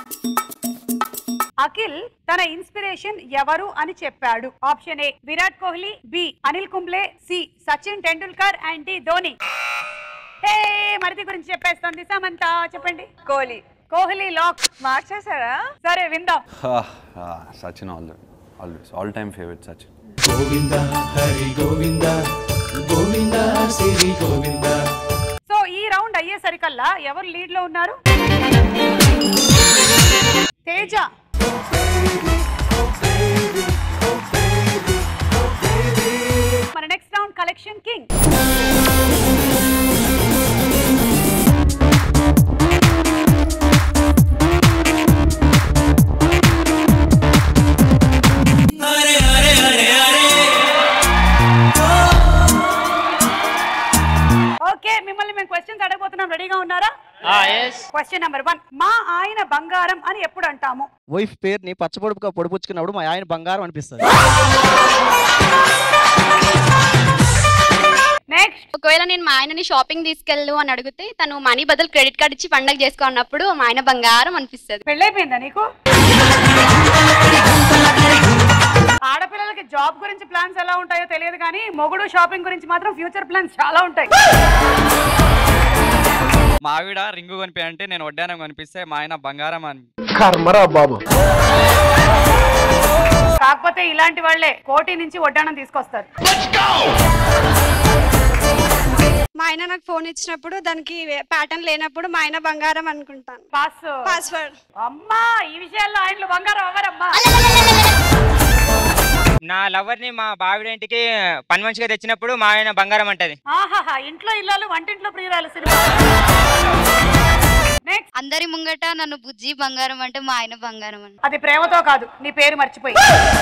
అఖిల్ తన ఇన్స్పిరేషన్ ఎవరు అని చెప్పాడు option A Virat Kohli B Anil Kumble C Sachin Tendulkar and D Dhoni hey మరిది గురించి చెప్పేస్తుంది సమంత చెప్పండి కోహ్లీ కోహ్లీ లాక్ మార్చేశారా సరే విందాం Sachin all always all time favourite Sachin Govinda Hari Govinda Govinda Shri Govinda so ఈ రౌండ్ అయ్యేసరికల్లా ఎవరు లీడ్ లో ఉన్నారు తేజ మన next round collection king okay మిమ్మల్ని మేము క్వశ్చన్స్ అడగబోతున్నాం రెడీగా ఉన్నారా క్వశ్చన్ నెంబర్ వన్ మా ఆయన బంగారం అని ఎప్పుడు అంటాము వైఫ్ పేరుని పచ్చబొడుపుగా పొడిపుచ్చుకున్నప్పుడు మా ఆయన బంగారం అనిపిస్తుంది నెక్స్ట్ ఒకవేళ నేను మా ఆయనని షాపింగ్ తీసుకెళ్ళు అని అడిగితే తను మనీ బదులు క్రెడిట్ కార్డ్ ఇచ్చి పండగ చేసుకో అన్నప్పుడు మా ఆయన బంగారం అనిపిస్తుంది పెళ్ళైపోయిందా నీకు ఆడపిల్లలకి జాబ్ గురించి ప్లాన్స్ ఎలా ఉంటాయో తెలియదు కానీ మొగుడు షాపింగ్ గురించి మాత్రం ఫ్యూచర్ ప్లాన్స్ చాలా ఉంటాయి మా ఆవిడ రింగు కొనిపోయి నేను వడ్డానం కనిపిస్తే మా ఆయన బంగారం అని కర్మరా బాబు కాకపోతే ఇలాంటి వాళ్ళే కోటి నుంచి వడ్డాణం తీసుకొస్తారు మా ఆయన నాకు ఫోన్ ఇచ్చినప్పుడు దానికి ప్యాటర్న్ లేనప్పుడు మా ఆయన బంగారం అనుకుంటాను పాస్ పాస్వర్డ్ అమ్మా ఈ విషయాల్లో ఆయనలు బంగారం అవ్వరమ్మా నా లవర్ ని మా బావిడ ఇంటికి పని మంచిగా తెచ్చినప్పుడు మా ఆయన బంగారం అంటది ఆహాహా ఇంట్లో ఇల్లాలు వంటింట్లో ప్రియురాలు సినిమా అందరి ముంగట నన్ను బుజ్జి బంగారం అంటే మా ఆయన బంగారం అని అది ప్రేమతో కాదు నీ పేరు మర్చిపోయి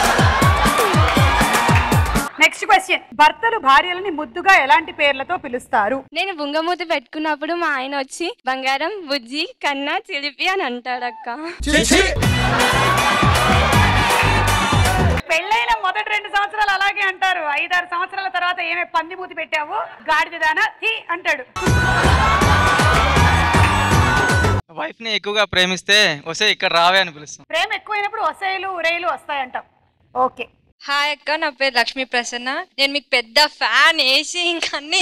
నెక్స్ట్ క్వశ్చన్ భర్తలు భార్యలని ముద్దుగా ఎలాంటి పేర్లతో పిలుస్తారు నేను బుంగమూతి పెట్టుకున్నప్పుడు మా ఆయన వచ్చి బంగారం బుజ్జి కన్నా చిలిపి అని అంటాడక్క పెళ్ళైన మొదటి రెండు సంవత్సరాలు అలాగే అంటారు ఐదారు సంవత్సరాల తర్వాత ఏమే పంది మూతి పెట్టావు గాడిదానా హీ అంటాడు వైఫ్ ని ఎక్కువగా ప్రేమిస్తే వస్తే ఇక్కడ రావే అని పిలుస్తాం ప్రేమ ఎక్కువైనప్పుడు వసైలు ఉరేలు వస్తాయంటాం ఓకే హాయ్ అక్క నా పేరు లక్ష్మీ ప్రసన్న నేను మీకు పెద్ద ఫ్యాన్ వేసి ఇంకా అన్ని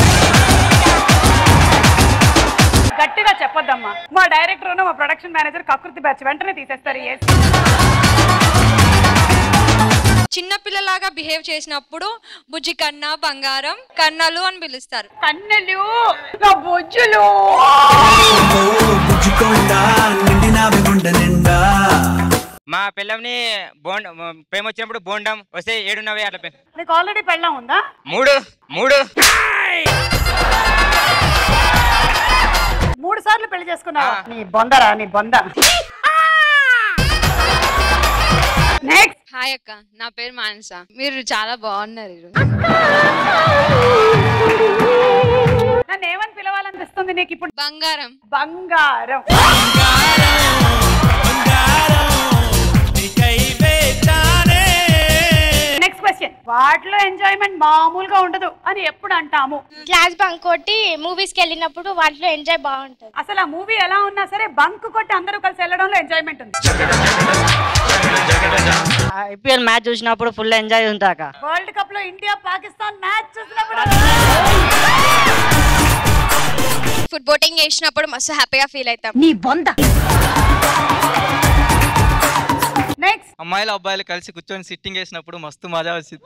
గట్టిగా చెప్పొద్దమ్మా మా డైరెక్టర్ మా ప్రొడక్షన్ మేనేజర్ కకృతి బ్యాచ్ వెంటనే తీసేస్తారు ఏ చిన్న పిల్లలాగా బిహేవ్ చేసినప్పుడు బుజ్జి కన్నా బంగారం కన్నలు అని పిలుస్తారు కన్నెలు నా బొజ్జులు బుజ్జికొండ నిండినావి గుండె నిండా మా పిల్లంని బోండ ప్రేమ వచ్చినప్పుడు బోండం వస్తే ఏడున్నవే అట్లా పే- నీకు ఆల్రెడీ పెళ్ళం ఉందా మూడు మూడు మూడు సార్లు పెళ్లి చేసుకున్నావా నీ బొందరా నీ బొంద నెక్స్ట్ హాయ్ అక్క నా పేరు మానస మీరు చాలా బాగున్నారు ఈరోజు. నన్ను ఏమని పిలవాలనిపిస్తుంది నీకు ఇప్పుడు బంగారం బంగారం నెక్స్ట్ క్వశ్చన్ వాటిలో ఎంజాయ్మెంట్ మామూలుగా ఉండదు అని ఎప్పుడు అంటాము క్లాస్ బంక్ కొట్టి మూవీస్ కి వెళ్ళినప్పుడు వాటిలో ఎంజాయ్ బాగుంటుంది అసలు ఆ మూవీ ఎలా ఉన్నా సరే బంక్ కొట్టి అందరూ కలిసి వెళ్ళడంలో ఎంజాయ్మెంట్ ఉంది ఐపీఎల్ మ్యాచ్ చూసినప్పుడు ఫుల్ ఎంజాయ్ ఉంటాక వరల్డ్ కప్ లో ఇండియా పాకిస్తాన్ మ్యాచ్ చూసినప్పుడు ఫుడ్ బోటింగ్ చేసినప్పుడు మస్తు హ్యాపీగా ఫీల్ అవుతాం నీ బొంద నెక్స్ట్ అమ్మాయిలు అబ్బాయిలు కలిసి కూర్చొని సిట్టింగ్ వేసినప్పుడు మస్తు మజా వచ్చింది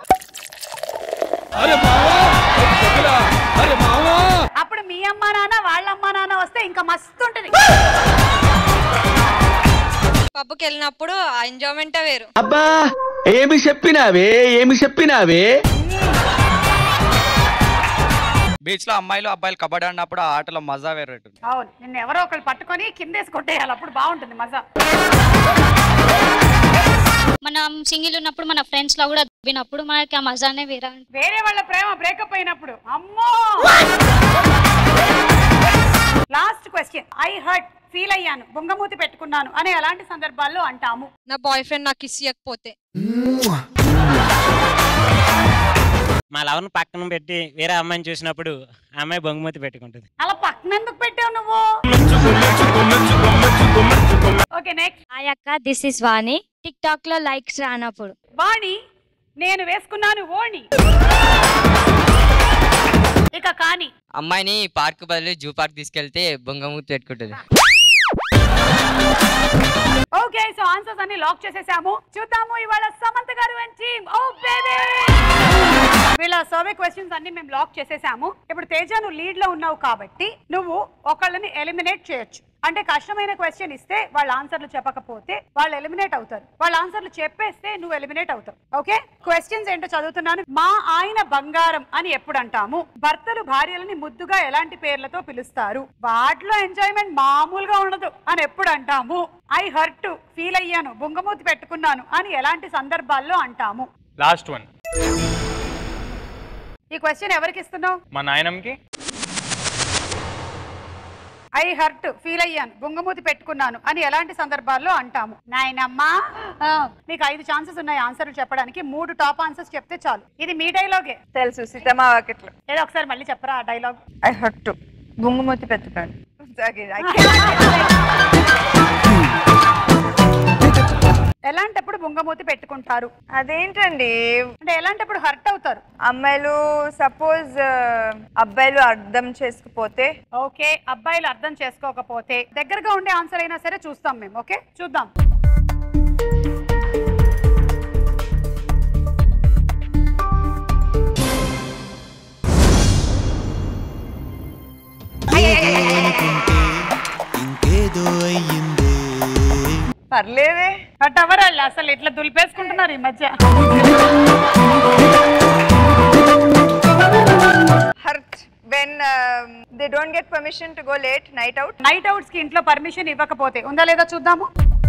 అప్పుడు మీ అమ్మా నాన్న వాళ్ళ అమ్మా నాన్న వస్తే ఇంకా మస్తు ఉంటది పబ్కి వెళ్ళినప్పుడు ఆ ఎంజాయ్మెంటే వేరు అబ్బా ఏమి చెప్పినావే ఏమి చెప్పినావే బీచ్ లో అమ్మాయిలు అబ్బాయిలు కబడ్డీ ఆడినప్పుడు ఆ ఆటలో మజా వేరే ఉంటుంది. అవును నిన్ను ఎవరో ఒకళ్ళు పట్టుకొని కిందేసి కొట్టేయాలి అప్పుడు బాగుంటుంది మజా మనం సింగిల్ ఉన్నప్పుడు మన ఫ్రెండ్స్ లో కూడా దుబ్బినప్పుడు మనకి ఆ మజానే వేరే ఉంటుంది. వేరే వాళ్ళ ప్రేమ బ్రేకప్ అయినప్పుడు అమ్మో last question I hurt feel అయ్యాను బొంగమూతి పెట్టుకున్నాను అని ఎలాంటి సందర్భాల్లో అంటాము నా బాయ్ ఫ్రెండ్ నాకు కిస్ ఇవ్వకపోతే మా లవర్ని పక్కన పెట్టి వేరే అమ్మాయిని చూసినప్పుడు ఆ అమ్మాయి బొంగుమతి పెట్టుకుంటుంది అలా పక్కన ఎందుకు పెట్టావు నువ్వు ఓకే నెక్స్ట్ హాయ్ అక్క this is Vani TikTok లో లైక్స్ రానప్పుడు వాణి నేను వేసుకున్నాను ఓణి ఇక కానీ అమ్మాయిని పార్క్ బదులు జూ పార్క్ తీసుకెళ్తే బొంగమూతి పెట్టుకుంటుంది ఓకే సో ఆన్సర్స్ అన్ని లాక్ చేసేసాము చూద్దాము ఇవాళ సమంత గారు అండ్ టీమ్ ఓ బేబీ వీళ్ళ సర్వే క్వశ్చన్స్ అన్ని మేము లాక్ చేసేసాము ఇప్పుడు తేజ నువ్వు లీడ్ లో ఉన్నావు కాబట్టి నువ్వు ఒకళ్ళని ఎలిమినేట్ చేయొచ్చు అంటే కష్టమైన క్వశ్చన్ ఇస్తే వాళ్ళ ఆన్సర్లు చెప్పకపోతే వాళ్ళు ఎలిమినేట్ అవుతారు వాళ్ళ ఆన్సర్లు చెప్పేస్తే నువ్వు ఎలిమినేట్ అవుతావు ఓకే క్వశ్చన్స్ ఏంటో చదువుతున్నాను మా ఆయన బంగారం అని ఎప్పుడు అంటాము భర్తలు భార్యలని ముద్దుగా ఎలాంటి పేర్లతో పిలుస్తారు వాటిలో ఎంజాయ్మెంట్ మామూలుగా ఉండదు అని ఎప్పుడు అంటాము ఐ హర్ట్ ఫీల్ అయ్యాను బుంగమూతి పెట్టుకున్నాను అని ఎలాంటి సందర్భాల్లో అంటాము లాస్ట్ వన్ ఈ క్వశ్చన్ ఎవరికి ఇస్తున్నావు మా నాయనంకి ఐ హర్ట్ ఫీల్ అయ్యాను బుంగమూతి పెట్టుకున్నాను అని ఎలాంటి సందర్భాల్లో అంటాము నాయనమ్మా ఆ, నీకు ఐదు ఛాన్సెస్ ఉన్నాయి ఆన్సర్లు చెప్పడానికి మూడు టాప్ ఆన్సర్స్ చెప్తే చాలు ఇది మీ డైలాగే తెలుసు సీతమ్మ వాకిట్లో ఏదో ఒకసారి మళ్ళీ చెప్పరా ఆ డైలాగ్ ఐ హట్ బొంగుమూతి పెట్టుకోండి ఎలాంటప్పుడు బుంగమూతి పెట్టుకుంటారు అదేంటండి అంటే ఎలాంటప్పుడు హర్ట్ అవుతారు అమ్మాయిలు సపోజ్ అబ్బాయిలు అర్థం చేసుకుపోతే ఓకే అబ్బాయిలు అర్థం చేసుకోకపోతే దగ్గరగా ఉండే ఆన్సర్ అయినా సరే చూస్తాం మేము ఓకే చూద్దాం ఇంకేదో అయ్యిందే పర్లేదే బట్ ఎవరు వాళ్ళు అసలు ఇట్లా దులిపేసుకుంటున్నారు ఈ మధ్య hurt when they don't get permission to go late night out night outs కి ఇంట్లో పర్మిషన్ ఇవ్వకపోతే ఉందా లేదా చూద్దాము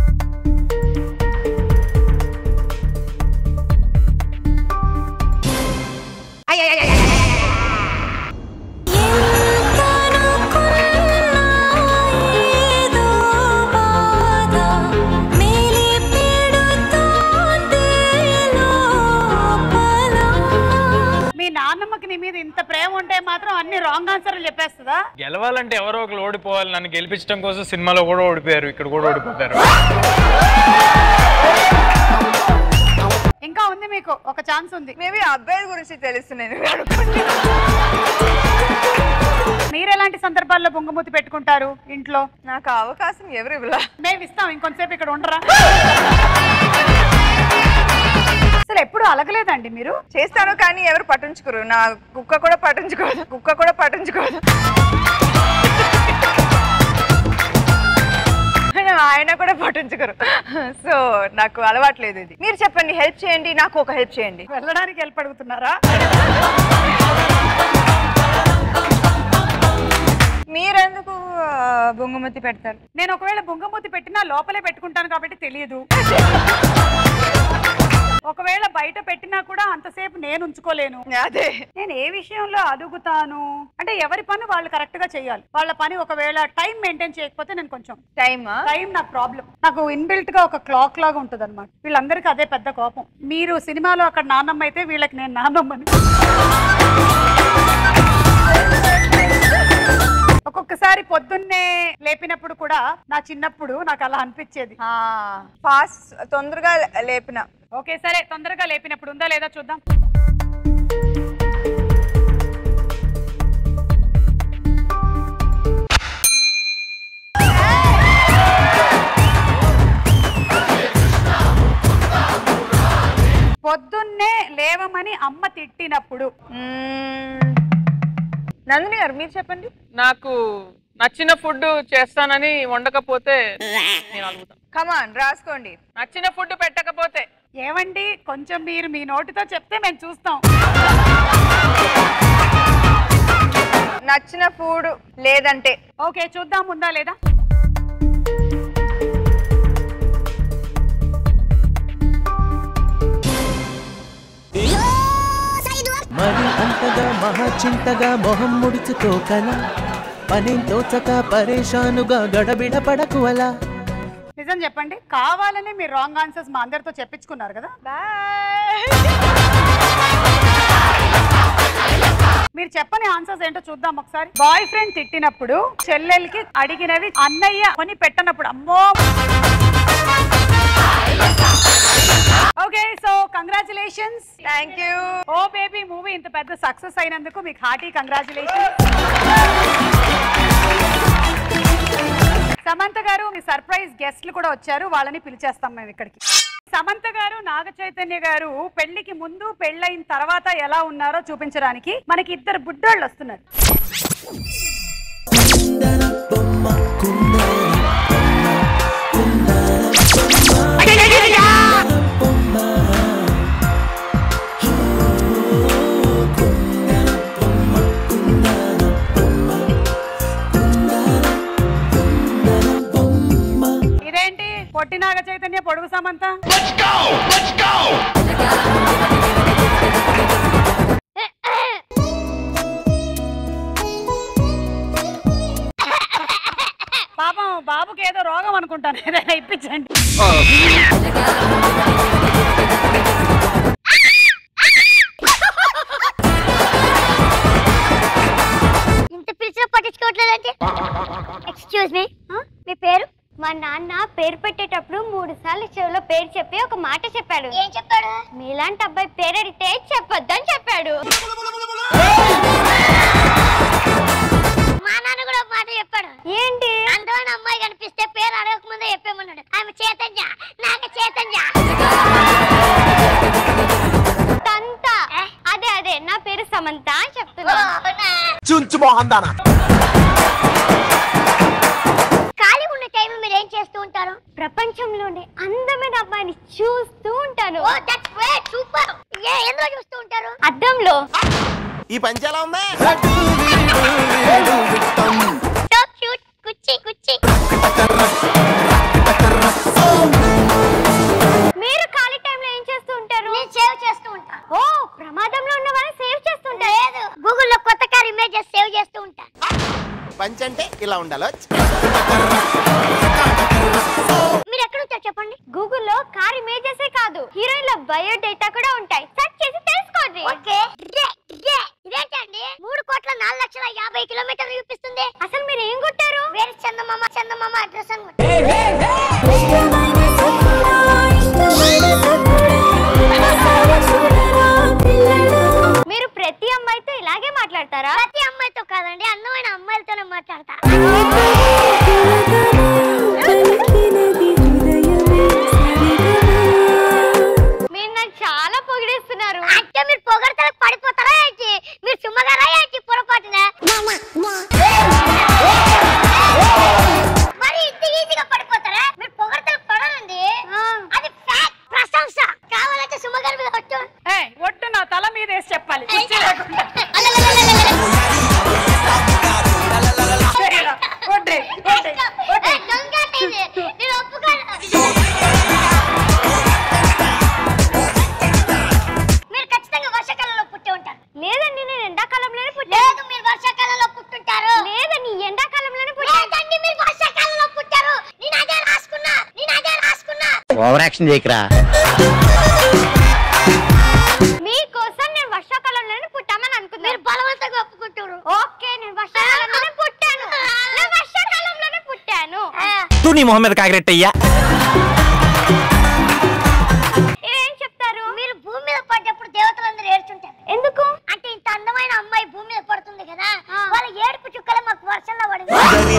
మీ నాన్నమ్మకి నీ మీద ఇంత ప్రేమ ఉంటే మాత్రం అన్ని రాంగ్ ఆన్సర్లు చెప్పేస్తుందా గెలవాలంటే ఎవరో ఒకరు ఓడిపోవాలి నన్ను గెలిపించడం కోసం సినిమాలో కూడా ఓడిపోయారు ఇక్కడ కూడా ఓడిపోతారు ఇంకా ఉంది మీకు ఒక ఛాన్స్ ఉంది మేబీ అబ్బాయిల గురించి తెలుసు నేను మీరు ఎలాంటి సందర్భాల్లో బొంగమూతి పెట్టుకుంటారు ఇంట్లో నాకు ఆ అవకాశం ఎవరు ఇవ్వలా మేము ఇస్తాం ఇంకొంతసేపు ఇక్కడ ఉండరా అసలు ఎప్పుడు అలగలేదండి మీరు చేస్తాను కానీ ఎవరు పట్టించుకోరు నా కుక్క కూడా పట్టించుకోదు కుక్క కూడా పట్టించుకోదు ఆయన కూడా పట్టించుకోరు సో నాకు అలవాట్లేదు ఇది మీరు చెప్పండి హెల్ప్ చేయండి నాకు ఒక హెల్ప్ చేయండి వెళ్ళడానికి హెల్ప్ అడుగుతున్నారా మీరెందుకు ఆ, బొంగుమతి పెడతారు నేను ఒకవేళ బొంగమూతి పెట్టినా లోపలే పెట్టుకుంటాను కాబట్టి తెలియదు ఒకవేళ బయట పెట్టినా కూడా అంతసేపు నేను ఉంచుకోలేను అదే నేను ఏ విషయంలో అడుగుతాను అంటే ఎవరి పని వాళ్ళు కరెక్ట్ గా చేయాలి వాళ్ళ పని ఒకవేళ టైం మెయింటైన్ చేయకపోతే నేను కొంచెం టైమ్ టైం నాకు ప్రాబ్లం నాకు ఇన్బిల్ట్ గా ఒక క్లాక్ లాగా ఉంటుంది అనమాట వీళ్ళందరికీ అదే పెద్ద కోపం మీరు సినిమాలో అక్కడ నాన్నమ్మ అయితే వీళ్ళకి నేను నాన్నమ్మని ఒక్కొక్కసారి పొద్దున్నే లేపినప్పుడు కూడా నా చిన్నప్పుడు నాకు అలా అనిపించేది ఫాస్ట్ తొందరగా లేపిన ఓకే సరే తొందరగా లేపినప్పుడు ఉందా లేదా చూద్దాం పొద్దున్నే లేవమని అమ్మ తిట్టినప్పుడు నందిని గారు మీరు చెప్పండి నాకు నచ్చిన ఫుడ్ చేస్తానని వండకపోతే నేను అడుగుతాను కమాన్ రాసుకోండి నచ్చిన ఫుడ్ పెట్టకపోతే ఏమండి కొంచెం మీరు మీ నోటితో చెప్తే మేము చూస్తాం నచ్చిన ఫుడ్ లేదంటే ఓకే చూద్దాం ఉందా లేదా మరి అంతగా మహాచింతగా మొహం ముడుచుతో కల పనేం తోచక పరేషానుగా గడబిడ పడకు అలా నిజం చెప్పండి కావాలని మీరు రాంగ్ ఆన్సర్స్ మా అందరితో చెప్పించుకున్నారు కదా మీరు చెప్పని ఆన్సర్స్ ఏంటో చూద్దాం ఒకసారి బాయ్ ఫ్రెండ్ తిట్టినప్పుడు చెల్లెలకి అడిగినవి అన్నయ్య కొని పెట్టనప్పుడు అమ్మో okay so congratulations thank you Oh Baby movie ఇంత పెద్ద సక్సెస్ అయినందుకు మీకు హార్టీ కంగ్రాచులేషన్స్ సమంత గారు మీ సర్ప్రైజ్ గెస్ట్లు కూడా వచ్చారు వాళ్ళని పిలిచేస్తాం మేము ఇక్కడికి సమంత గారు నాగ చైతన్య గారు పెళ్లికి ముందు పెళ్ళైన తర్వాత ఎలా ఉన్నారో చూపించడానికి మనకి ఇద్దరు బుడ్డోళ్ళు వస్తున్నారు ఇదేంటి పొట్టి నాగ చైతన్య పొడుగు సమంత పాపం బాబుకి ఏదో రోగం అనుకుంటాను ఏదైనా ఇప్పించండి ఇంత పిలిచినా పట్టించుకోవట్లేదంటే ఎక్స్క్యూజ్ మీ మీ పేరు మా నాన్న పేరు పెట్టేటప్పుడు మూడు సార్లు చెవిలో పేరు చెప్పి ఒక మాట చెప్పాడు ఏం చెప్పాడు మీలాంటి అబ్బాయి పేరు అడిగితే చెప్పొద్దని చెప్పాడు మా నాన్న కూడా ఒక మాట చెప్పాడు ఏంటి అందమైన అమ్మాయి కనిపిస్తే పేరు అడగక ముందే చెప్పేమన్నాడు ఆమె చేతంజ నాకు చేతంజ తంత అదే అదే నా పేరు సమంత అని చెప్తున్నా చుంచు మోహన్ దానా ఖాళీ ఉన్న టైం మీరు ఏం చేస్తూ ఉంటారు ప్రపంచంలోని అందమైన అబ్బాయిని చూస్తూ ఉంటాను ఓ దట్స్ గ్రేట్ సూపర్ ఏ ఎందులో చూస్తూ ఉంటారు అద్దంలో ఈ పంచి ఎలా ఉంది సో క్యూట్ కుచ్చి కుచ్చి మీరు ఖాళీ టైంలో ఏం చేస్తూ ఉంటారు నేను సేవ్ చేస్తూ ఉంటా ఓ ప్రమాదంలో ఉన్న వాళ్ళని సేవ్ చేస్తుంటా లేదు గూగుల్లో కొత్త కార్ ఇమేజెస్ సేవ్ చేస్తూ ఉంటా పంచి అంటే ఇలా ఉండాలి మీరు ఎక్కడ వచ్చారు చెప్పండి గూగుల్లో కార్ ఇమేజెస్ కాదు హీరోయిన్ల బయోడేటా కూడా ఉంటాయి సెర్చ్ చేసి తెలుసుకోండి ఓకే ఇదేంటండి మూడు కోట్ల నాలుగు లక్షల యాభై కిలోమీటర్లు చూపిస్తుంది అసలు మీరు ఏం కొట్టారు వేరే చందమామ చందమామ అడ్రస్ అని మీరు ప్రతి అమ్మాయితో ఇలాగే మాట్లాడతారా ప్రతి అమ్మాయితో కాదండి అందమైన అమ్మాయిలతోనే మాట్లాడతా మీరు నాకు చాలా పొగిడేస్తున్నారు అంటే మీరు పొగడతలకు పడిపోతారా ఏంటి మీరు సుమ్మగారా ఏంటి పొరపాటున మరి ఇంత ఈజీగా పడిపోతారా మీరు పొగడతలకు పడ యాక్షన్ చేయకరా మీకోసం నేను వర్షాకాలంలోనే పుట్టామని అనుకున్నాను మీరు బలవంతంగా ఒప్పుకుంటారు ఓకే నేను వర్షాకాలంలోనే పుట్టాను నేను వర్షాకాలంలోనే పుట్టాను తూ నీ మొహం మీద కాకిరెట్టయ్యా ఏం చెప్తారు మీరు భూమి మీద పడ్డప్పుడు దేవతలందరూ ఏడ్చుంటారు ఎందుకు అంటే ఇంత అందమైన అమ్మాయి భూమి మీద పడుతుంది కదా వాళ్ళ ఏడుపు చుక్కలు మాకు వర్షంలో పడింది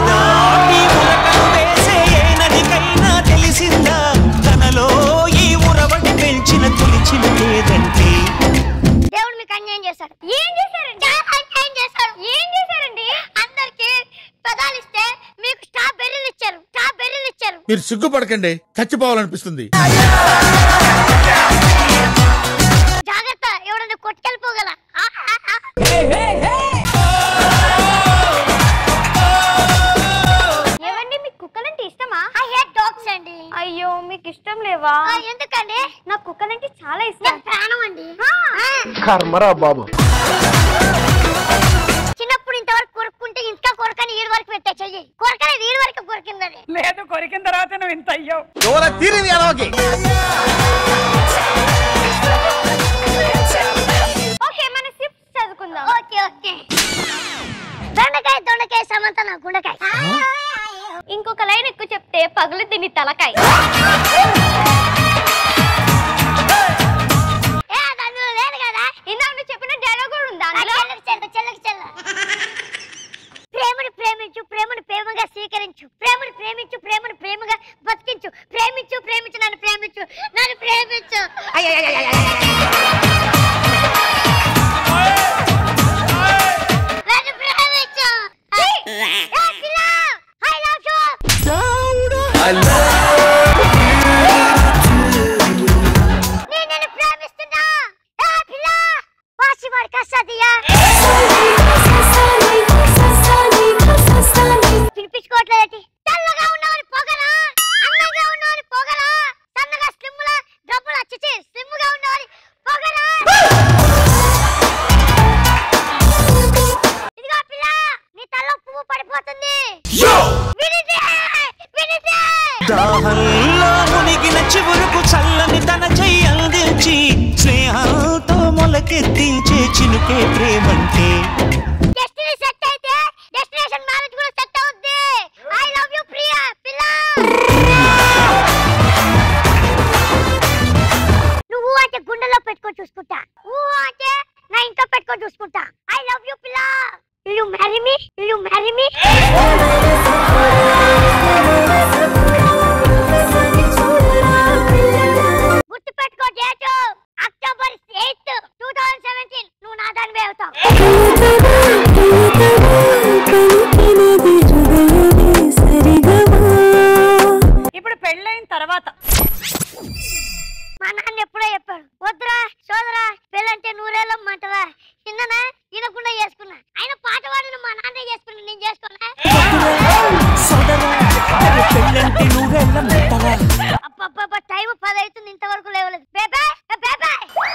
నదికైనా తెలిసిందా తనలో ఈ ఉరవడి పెంచిన తొలిచిన లేదంటే దేవుడు మీకు అన్యాయం చేశాడు ఏం చేశారండి అన్యాయం చేశాడు ఏం చేశారండి అందరికి పదాలు ఇస్తే మీకు స్ట్రాబెర్రీలు ఇచ్చారు స్ట్రాబెర్రీలు ఇచ్చారు మీరు సిగ్గుపడకండి చచ్చిపోవాలనిపిస్తుంది జాగ్రత్త ఎవడన్నా కొట్టుకెళ్ళిపోగల ఏవండి మీకు కుక్కలంటే ఇష్టమా ఐ హేట్ డాగ్స్ అండి అయ్యో మీకు ఇష్టం లేవా ఎందుకండి నాకు కుక్కలంటే చాలా ఇష్టం ప్రాణం అండి కర్మరా బాబు చిన్నప్పుడు ఇంతవరకు కొరుక్కుంటే ఇంకా కొరకని ఈడు వరకు పెట్టా చెయ్యి కొరకనేది ఈడు వరకు కొరికిందని లేదు కొరికిన తర్వాత నువ్వు ఇంత అయ్యావు తీరింది ఎలాగే ఓకే మన సిప్స్ చదువుకుందాం ఓకే ఓకే దొండకాయ దొండకాయ సమంత నా గుండకాయ ఇంకొక లైన్ ఎక్కువ చెప్తే పగులు తిని తలకాయ ఏ, అది అందులో లేదు కదా ఇందాక నువ్వు చెప్పిన డైలాగ్ కూడా ఉందా చెల్లకి చెల్ల చెల్లకి చెల్ల ప్రేమని ప్రేమించు ప్రేమని ప్రేమగా స్వీకరించు ప్రేమని ప్రేమించు ప్రేమని ప్రేమగా బతికించు ప్రేమించు ప్రేమించు నన్ను ప్రేమించు నన్ను ప్రేమించు నన్ను ప్రేమించు ఏయ్, ఏయ్, పిల్ల! I love you! నేను నిన్ను ప్రేమిస్తున్నా ఏ పిల్ల వాసి వాడి కసాదియా పిలిపించుకోవట్లేదటి తెల్లగా ఉన్నవారి పొగరా అందంగా ఉన్నవారి పొగరా సన్నగా స్లిమ్లా డబ్బులు అచ్చిచి స్లిమ్గా ఉన్నవారి పొగరా ఇదిగో పిల్ల నీ తల్లో పువ్వు పడిపోతుంది వినిదే వినిదే దాహంలో మునిగిన చివురుకు చల్లని తన చెయ్యి అందించి స్నేహంతో మొలకెత్తించే చినుకే ప్రేమంటే డెస్టినీ సెట్ అయితే డెస్టినేషన్ మ్యారేజ్ కూడా సెట్ అవుద్ది ఐ లవ్ యు ప్రియా పిల్ల నువ్వు అంటే గుండెలో పెట్టుకొని చూసుకుంటా ఊ అంటే నా ఇంట్లో పెట్టుకొని చూసుకుంటా ఐ లవ్ యు పిల్ల you marry me you marry me గుర్తు పెట్టుకో date October eighth two thousand seventeen నువ్వు నా దానివే అవుతావు ఇప్పుడు పెళ్ళైన తర్వాత మా నాన్న ఎప్పుడో చెప్పాడు వద్దురా సోదరా పెళ్ళంటే నూరేళ్ళమ్మంటరా చిన్ననా వినకుండా చేసుకున్నా ఆయన పాట పాడిన మా నాన్నే చేసుకున్నా నేను చేసుకున్నా పెళ్ళంటే నువ్వెళ్ళమంటవా అబ్బబ్బబ్బ టైం పది అవుతుంది ఇంతవరకు లేవలేదు బేబే ఏ బేబే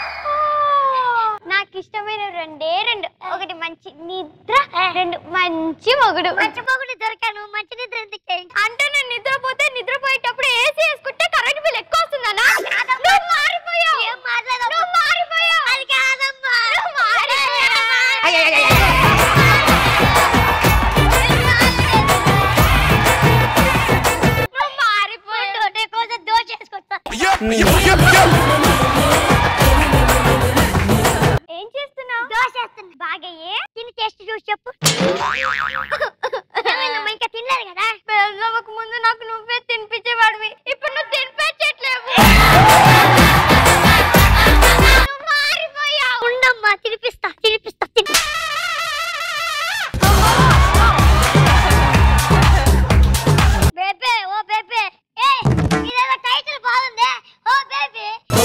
నాకు ఇష్టమైన రెండే రెండు ఒకటి మంచి నిద్ర రెండు మంచి మొగుడు మంచి మొగుడు దొరికాను మంచి నిద్ర ఎందుకు అంటే నేను నిద్రపోతే నిద్రపోయేటప్పుడు ఏసీ వేసుకుంటే కరెంట్ బిల్ ఎక్కువ వస్తుందనా నువ్వు మారిపోయావు ఏం మాట్లాడవు నువ్వు మారిపోయావు అది కాదమ్మా నువ్వు నువ్వు మారిపోయావు నీ కోసం దోశ వేసుకొస్తా ఏం చేస్తున్నావు దోశ వేస్తున్నా బాగా ఏ తిని టేస్ట్ చూసి చెప్పు ఏమైందమ్మా, ఇంకా తినలేదు కదా పెళ్ళవక ముందు నాకు నువ్వే తినిపించేవాడివి ఇప్పుడు నువ్వు తినిపించట్లేవు నువ్వు మారిపోయావు. ఉండమ్మా తినిపిస్తా తినిపిస్తా తిని బేబే ఓ బేబే ఏ ఇదేదో టైటిల్ బాగుంది ఓ బేబీ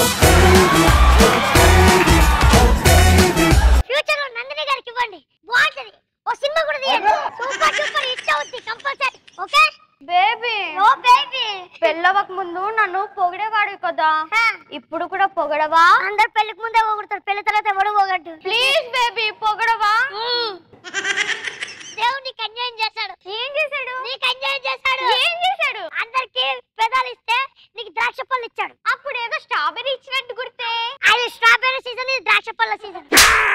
ఫ్యూచర్ లో నందిని గారికి ఇవ్వండి బాగుంటది ఓ సినిమా కూడా తీయండి సూపర్ సూపర్ హిట్ అవుద్ది compulsory okay baby oh baby పెళ్ళవక ముందు నన్ను పొగిడేవాడు కదా ఇప్పుడు కూడా పొగడవా అందరు పెళ్లికి ముందే పొగుడతారు పెళ్లి తర్వాత ఎవడు పొగడ్డు ప్లీజ్ బేబీ పొగడవా దేవుడు నీకు అన్యాయం చేశాడు ఏం చేశాడు నీకు అన్యాయం చేశాడు ఏం చేశాడు అందరికి పెదాలు ఇస్తే నీకు ద్రాక్ష పళ్ళు ఇచ్చాడు అప్పుడు ఏదో స్ట్రాబెర్రీ ఇచ్చినట్టు గుర్తే అది స్ట్రాబెర్రీ సీజన్ ఇది ద్రాక్ష పళ్ళ సీజన్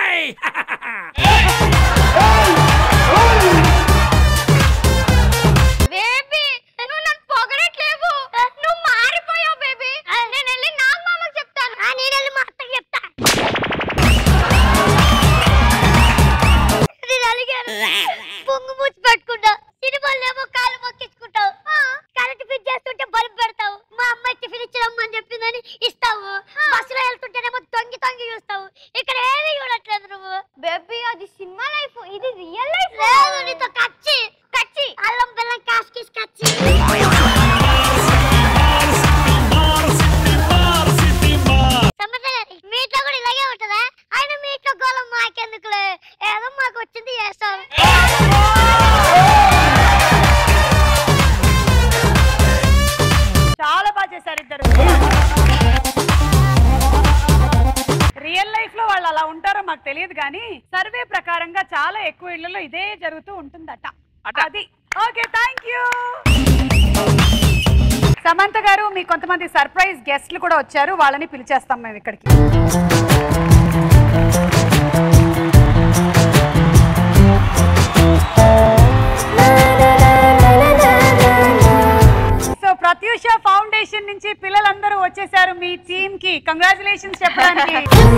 బేబీ నువ్వు నన్ను పొగడట్లేవు నువ్వు మారిపోయావు బేబీ నేను వెళ్ళి నా మామకు చెప్తాను నేను వెళ్ళి మా అత్తకి చెప్తా నేను అలిగాను పొంగు మూసి పెట్టుకుంటా సినిమాలు ఏమో కాలు మొక్కించుకుంటావు కరెంట్ ఫిట్ చేస్తుంటే బల్బ్ పెడతావు మా అమ్మాయి టిఫిన్ ఇచ్చడమ్మని చెప్పిందని ఇస్తావు బస్సులో వెళ్తుంటేనేమో తొంగి తొంగి చూస్తావు ఇక్కడ ఏమీ చూడట్లేదు నువ్వు బేబీ అది సినిమా లైఫ్ ఇది రియల్ లైఫ్ లేదు నీతో కచ్చి కచ్చి అల్లం బెల్లం కాస్ కిస్ కచ్చి సమర్థ గారి, మీ ఇంట్లో కూడా ఇలాగే ఉంటుందా ఆయన మీ ఇంట్లో గోళం మాకెందుకులే ఏదో మాకు వచ్చింది చేస్తాం చాలా బాగా చేశారు ఇద్దరు రియల్ లైఫ్ లో వాళ్ళు అలా ఉంటారో మాకు తెలియదు కానీ సర్వే ప్రకారంగా చాలా ఎక్కువ ఇళ్లలో ఇదే జరుగుతూ ఉంటుందట అది ఓకే థ్యాంక్ యూ సమంత గారు మీ కొంతమంది సర్ప్రైజ్ గెస్ట్లు కూడా వచ్చారు వాళ్ళని పిలిచేస్తాం మేము ఇక్కడికి సో ప్రత్యూష ఫౌండేషన్ నుంచి పిల్లలందరూ వచ్చేసారు మీ టీమ్ కి కంగ్రాచులేషన్స్ చెప్పడానికి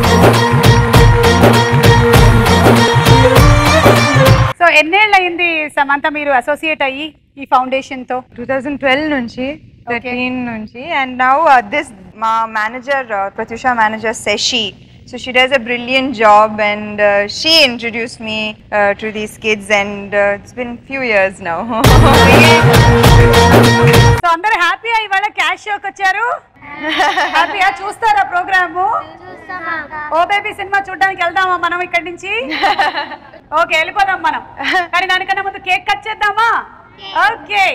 సో ఎన్నేళ్ళు అయింది సమంత మీరు అసోసియేట్ అయ్యి ఈ ఫౌండేషన్ తో టూ థౌజండ్ ట్వెల్వ్ నుంచి థర్టీన్ నుంచి అండ్ నౌ దిస్ మా manager Pratyusha manager Sashi so she does a brilliant job and she introduce me to these kids and it's been few years now so అందరూ హ్యాపీగా ఇవాళ cash షోకి వచ్చారు హ్యాపీగా చూస్తారా ప్రోగ్రామ్ ఓ బేబీ సినిమా చూడడానికి వెళ్దామా మనం ఇక్కడి నుంచి ఓకే వెళ్ళిపోదాం మనం కానీ దానికన్నా ముందు కేక్ కట్ చేద్దామా okay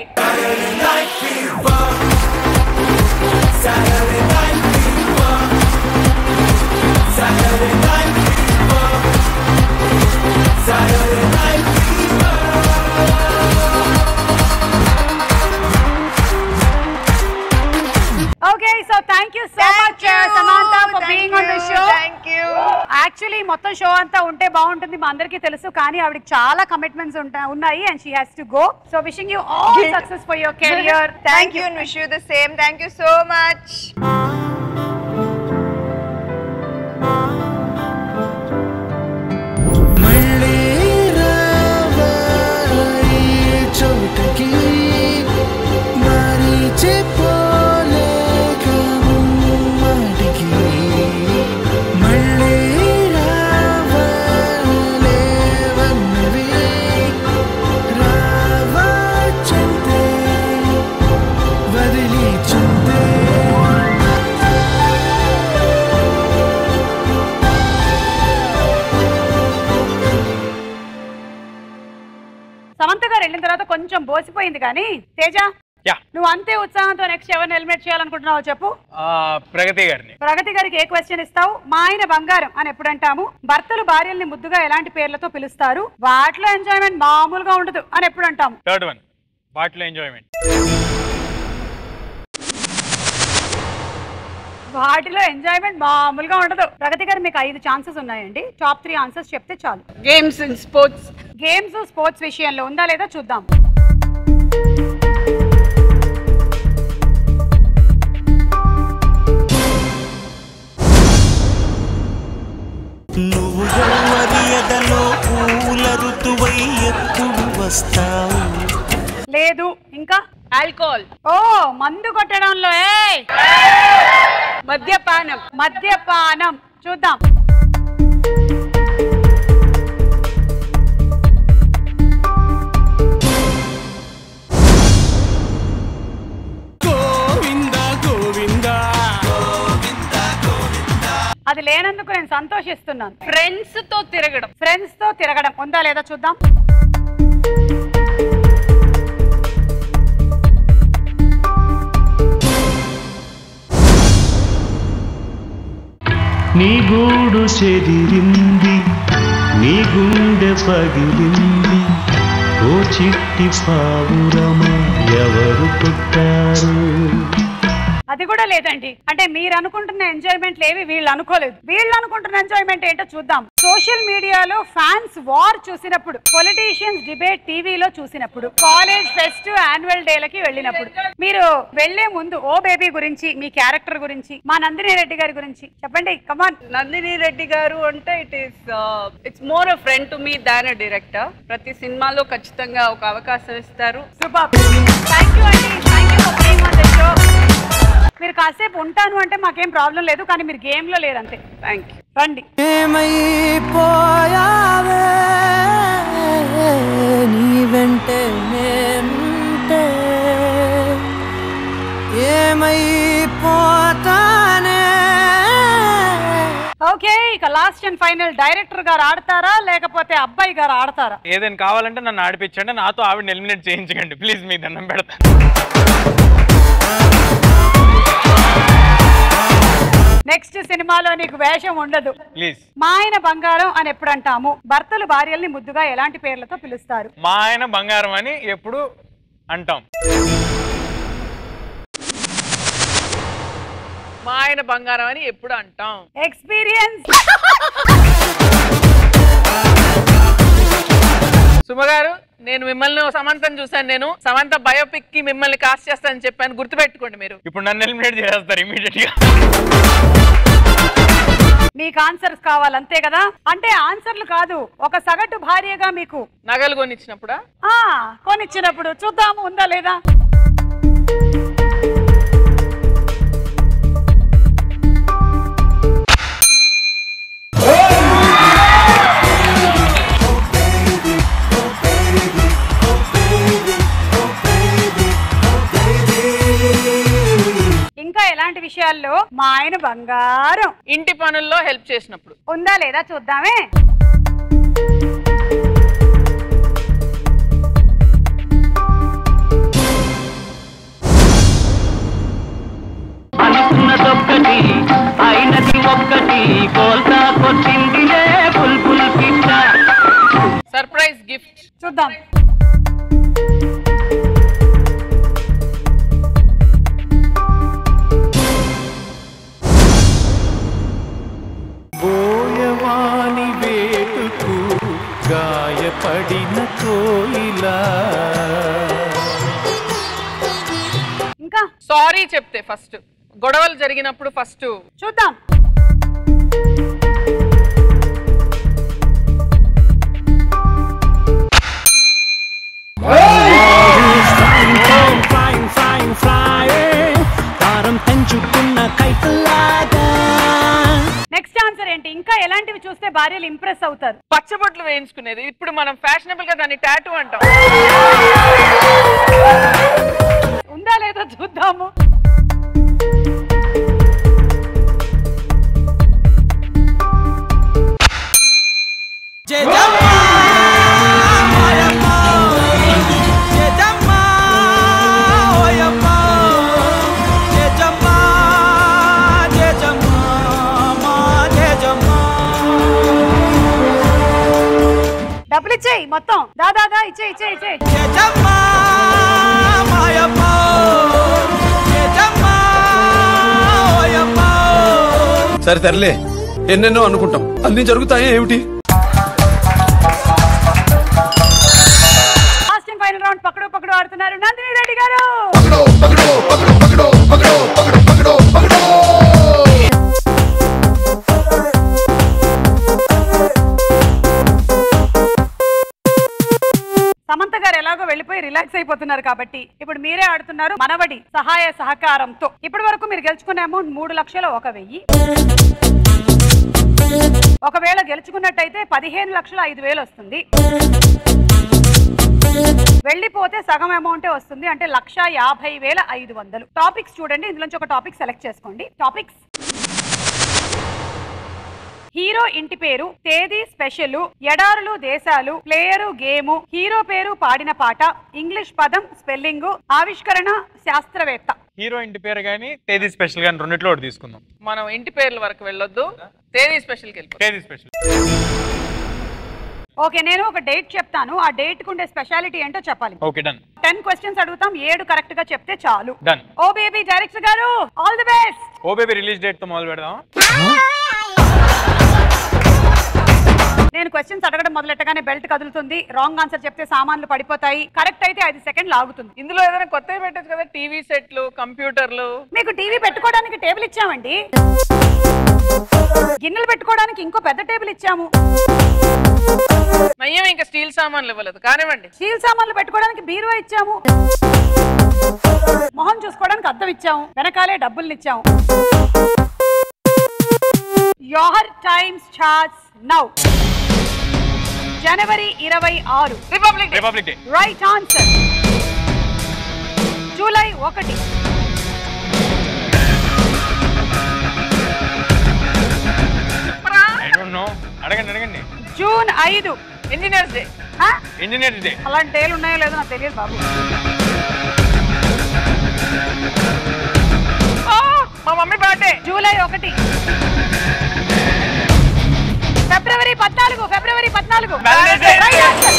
okay so thank you so much Samantha for being on the show thank you actually మొత్తం షో అంతా ఉంటే బాగుంటుంది మా అందరికీ తెలుసు కానీ ఆవిడకి చాలా కమిట్మెంట్స్ ఉన్నాయి and she has to go so wishing you all success for your career thank you and wish you the same thank you so much మళ్ళీ రావా ఈ చోటకి మరిచిపోలేక మాటికి మళ్ళీ రావా లేవన్నవి రావా చెంతే వదిలి చెంతే సమంత గారు వెళ్ళిన తర్వాత కొంచెం బోసిపోయింది కానీ తేజ యా నువ్వు అంతే ఉత్సాహంతో నెక్స్ట్ ఎవరిని ఎలిమినేట్ చేయాలనుకుంటున్నావు చెప్పు ఆ, ప్రగతి గారిని ప్రగతి గారికి ఏ క్వశ్చన్ ఇస్తావు మా ఆయన బంగారం అని ఎప్పుడు అంటాము భర్తలు భార్యల్ని ముద్దుగా ఎలాంటి పేర్లతో పిలుస్తారు వాటిలో ఎంజాయ్మెంట్ మామూలుగా ఉండదు అని ఎప్పుడు అంటాము థర్డ్ వన్ వాటిలో ఎంజాయ్మెంట్ వాటిలో ఎంజాయ్మెంట్ మామూలుగా ఉండదు ప్రగతి గారు మీకు ఐదు ఛాన్సెస్ ఉన్నాయండి టాప్ త్రీ ఆన్సర్స్ చెప్తే చాలు గేమ్స్ స్పోర్ట్స్ గేమ్స్ స్పోర్ట్స్ విషయంలో ఉందా లేదా చూద్దాం నువ్వు ఎవరి ఎదలో పూల ఋతువై ఎప్పుడు వస్తావు లేదు ఇంకా ఆల్కహాల్ ఓ మందు కొట్టడంలో ఏయ్ మద్యపానం మద్యపానం చూద్దాం గోవింద గోవింద అది లేనందుకు నేను సంతోషిస్తున్నాను ఫ్రెండ్స్ తో తిరగడం ఫ్రెండ్స్ తో తిరగడం ఉందా లేదా చూద్దాం నీ గూడు చెదిరింది నీ గుండె పగిలింది ఓ చిట్టి పావురమ ఎవరు పుట్టారు అది కూడా లేదండి అంటే మీరు అనుకుంటున్న ఎంజాయ్మెంట్ ఏవి వీళ్ళు అనుకోలేదు వీళ్ళు అనుకుంటున్న ఎంజాయ్మెంట్ ఏంటో చూద్దాం సోషల్ మీడియాలో ఫ్యాన్స్ వార్ చూసినప్పుడు పొలిటీషియన్స్ డిబేట్ టీవీలో చూసినప్పుడు కాలేజ్ ఫెస్ట్ యాన్యువల్ డేలకి వెళ్ళినప్పుడు మీరు వెళ్లే ముందు ఓ బేబీ గురించి మీ క్యారెక్టర్ గురించి మా నందిని రెడ్డి గారి గురించి చెప్పండి కమాన్ నందిని రెడ్డి గారు అంటే it is it's more a friend to me than a director ప్రతి సినిమాలో ఖచ్చితంగా ఒక అవకాశం ఇస్తారు సూపర్ థ్యాంక్ యూ అండి thank you for being on the show మీరు కాసేపు ఉంటాను అంటే మాకేం ప్రాబ్లం లేదు కానీ మీరు గేమ్ లో లేరు అంతే థ్యాంక్ యూ రండి ఏమైపోయావే నీ వెంటే నేనుంటే ఏమైపోతానే ఓకే ఇక లాస్ట్ అండ్ ఫైనల్ డైరెక్టర్ గారు ఆడతారా లేకపోతే అబ్బాయి గారు ఆడతారా ఏదైనా కావాలంటే నన్ను ఆడిపించండి నాతో ఆవిడ ఎలిమినేట్ చేయించకండి ప్లీజ్ మీ దండం పెడతా నెక్స్ట్ సినిమాలో నీకు వేషం ఉండదు ప్లీజ్ మా ఆయన బంగారం అని ఎప్పుడు అంటాము భర్తలు భార్యల్ని ముద్దుగా ఎలాంటి పేర్లతో పిలుస్తారు మా ఆయన బంగారం అని ఎప్పుడు అంటాం మా ఆయన బంగారం అని ఎప్పుడు అంటాం ఎక్స్పీరియన్స్ సుమగారు నేను మిమ్మల్ని సమంతను చూశాను నేను సమంత బయోపిక్ కి మిమ్మల్ని కాస్ట్ చేస్తానని చెప్పాను గుర్తుపెట్టుకోండి మీరు ఇప్పుడు నన్ను ఎలిమినేట్ చేస్తారు ఇమీడియట్ గా మీకు ఆన్సర్స్ కావాలి అంతే కదా అంటే ఆన్సర్లు కాదు ఒక సగటు భార్యగా మీకు నగలు కొనిచ్చినప్పుడా ఆ కొనిచ్చినప్పుడు చూద్దాము ఉందా లేదా ఇంకా ఎలాంటి విషయాల్లో మా ఆయన బంగారం ఇంటి పనుల్లో హెల్ప్ చేసినప్పుడు ఉందా లేదా చూద్దామే అనుకున్నదొక్కటి అయినది ఒక్కటి కోల్తా కొట్టిందిలే బుల్బుల్ పిట్ట సర్ప్రైజ్ గిఫ్ట్ చూద్దాం బోయవాని వేటుకు గాయపడిన కోయిలా ఇంకా సారీ చెప్తే ఫస్ట్ గొడవలు జరిగినప్పుడు ఫస్ట్ చూద్దాం దారం తెంచుకున్న కైతలాగా నెక్స్ట్ ఆన్సర్ ఏంటి ఇంకా ఎలాంటివి చూస్తే భార్యలు ఇంప్రెస్ అవుతారు పచ్చబొట్లు వేయించుకునేది ఇప్పుడు మనం ఫ్యాషనబుల్ గా దాన్ని టాటూ అంటాం ఉందా లేదో చూద్దాము డబ్బులు ఇచ్చేయి మొత్తం దా దా దా ఇచ్చే ఇచ్చే ఇచ్చే సరే తరలే ఎన్నెన్నో అనుకుంటాం అన్ని జరుగుతాయా ఏమిటి లాస్ట్ అండ్ ఫైనల్ రౌండ్ పక్కడు పక్కడు ఆడుతున్నారు నందిని రెడ్డి గారు సమంత గారు ఎలాగో వెళ్ళిపోయి రిలాక్స్ అయిపోతున్నారు కాబట్టి ఇప్పుడు మీరే ఆడుతున్నారు మనవడి సహాయ సహకారంతో ఇప్పటి వరకు మీరు గెలుచుకున్న అమౌంట్ మూడు లక్షల ఒక వెయ్యి ఒకవేళ గెలుచుకున్నట్టయితే పదిహేను లక్షల ఐదు వేలు వస్తుంది వెళ్ళిపోతే సగం అమౌంటే వస్తుంది అంటే లక్ష యాభై వేల ఐదు వందలు టాపిక్స్ చూడండి ఇందులోంచి ఒక టాపిక్ సెలెక్ట్ చేసుకోండి టాపిక్స్ హీరో ఇంటి పేరు తేదీ స్పెషల్ ఎడారులు దేశాలు ప్లేయరు గేము హీరో పేరు పాడిన పాట ఇంగ్లీష్ పదం స్పెల్లింగ్ ఆవిష్కరణ శాస్త్రవేత్త హీరో ఇంటి పేరు కానీ తేదీ స్పెషల్ కానీ రెండిట్లో ఒకటి తీసుకుందాం మనం ఇంటి పేర్ల వరకు వెళ్ళొద్దు తేదీ స్పెషల్కి వెళ్ళిపో తేదీ స్పెషల్ ఓకే నేను ఒక డేట్ చెప్తాను ఆ డేట్ కుండే స్పెషాలిటీ ఏంటో చెప్పాలి ఓకే డన్ టెన్ క్వశ్చన్స్ అడుగుతాం ఏడు కరెక్ట్ గా చెప్తే చాలు డన్ ఓ బేబీ డైరెక్టర్ గారు all the best Oh Baby release date తో మొదలు పెడదాం నేను క్వశ్చన్స్ అడగడం మొదలెట్టగానే బెల్ట్ కదులుతుంది రాంగ్ ఆన్సర్ చెప్తే సామాన్లు పడిపోతాయి కరెక్ట్ అయితే ఐదు సెకండ్లు ఆగుతుంది ఇందులో ఏదైనా కొత్తవి పెట్టచ్చు కదా టీవీ సెట్లు కంప్యూటర్లు మీకు టీవీ పెట్టుకోవడానికి టేబుల్ ఇచ్చామండి గిన్నెలు పెట్టుకోవడానికి ఇంకో పెద్ద టేబుల్ ఇచ్చాము నయ్యం ఇంకా స్టీల్ సామాన్లు ఇవ్వలేదు కానివ్వండి స్టీల్ సామాన్లు పెట్టుకోవడానికి బీరువా ఇచ్చాము మొహం చూసుకోవడానికి అద్దం ఇచ్చాము వెనకాలే డబ్బుల్ని ఇచ్చాము యోహర్ టైమ్స్ చార్ట్స్ నౌ జనవరి ఇరవై ఆరు republic republic day right answer July ఒకటి ఐ డోంట్ నో అడగండి అడగండి జూన్ ఐదు ఇంజనీర్స్ డే ఇంజనీర్స్ డే అలాంటి డేలు ఉన్నాయో లేదో నాకు తెలియదు బాబు మా మమ్మీ బర్త్డే జూలై ఒకటి ఫిబ్రవరి పద్నాలుగు ఫిబ్రవరి పద్నాలుగు Valentine's Day. Right answer.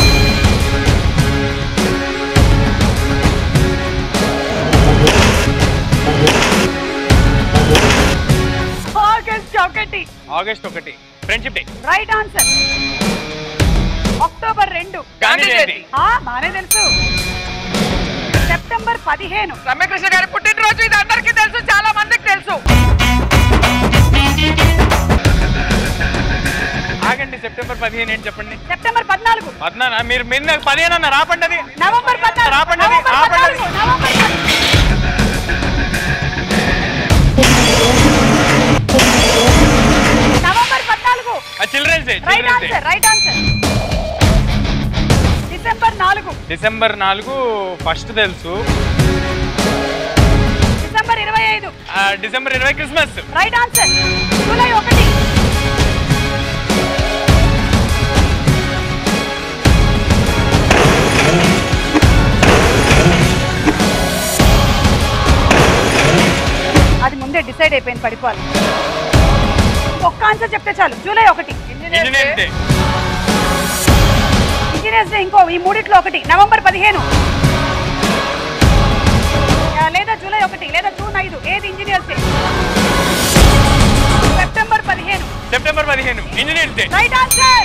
August ఒకటి ఆగస్ట్ ఒకటి friendship day right answer October రెండు గాంధీ జయంతి ఆ, బానే తెలుసు సెప్టెంబర్ పదిహేను రమ్యకృష్ణ గారి పుట్టినరోజు ఇది అందరికీ తెలుసు చాలా మందికి తెలుసు ఆగండి సెప్టెంబర్ పదిహేను ఏంటి చెప్పండి సెప్టెంబర్ పద్నాలుగు పద్నానా మీరు మీరు నాకు పదిహేను అన్న రాపండి అది నవంబర్ పద్నాలుగు రాపండి అది నవంబర్ రాపండి అది పద్నాలుగు నవంబర్ పద్నాలుగు. నవంబర్ పద్నాలుగు children's day right children's day answer right answer December నాలుగు డిసెంబర్ నాలుగు ఫస్ట్ తెలుసు డిసెంబర్ ఇరవై ఐదు ఆ, డిసెంబర్ ఇరవై క్రిస్మస్ రైట్ ఆన్సర్ జూలై ఒకటి అది ముందే డిసైడ్ అయిపోయింది పడిపోవాలి ఒక్క ఆన్సర్ చెప్తే చాలు జూలై ఒకటి ఇంజనీర్స్ డే ఇంజనీర్స్ డే ఇంకో ఈ మూడిట్లో ఒకటి నవంబర్ పదిహేను ఆ, లేదా జూలై ఒకటి లేదా జూన్ ఐదు ఏది ఇంజనీర్స్ డే సెప్టెంబర్ పదిహేను సెప్టెంబర్ పదిహేను ఇంజనీర్స్ డే రైట్ ఆన్సర్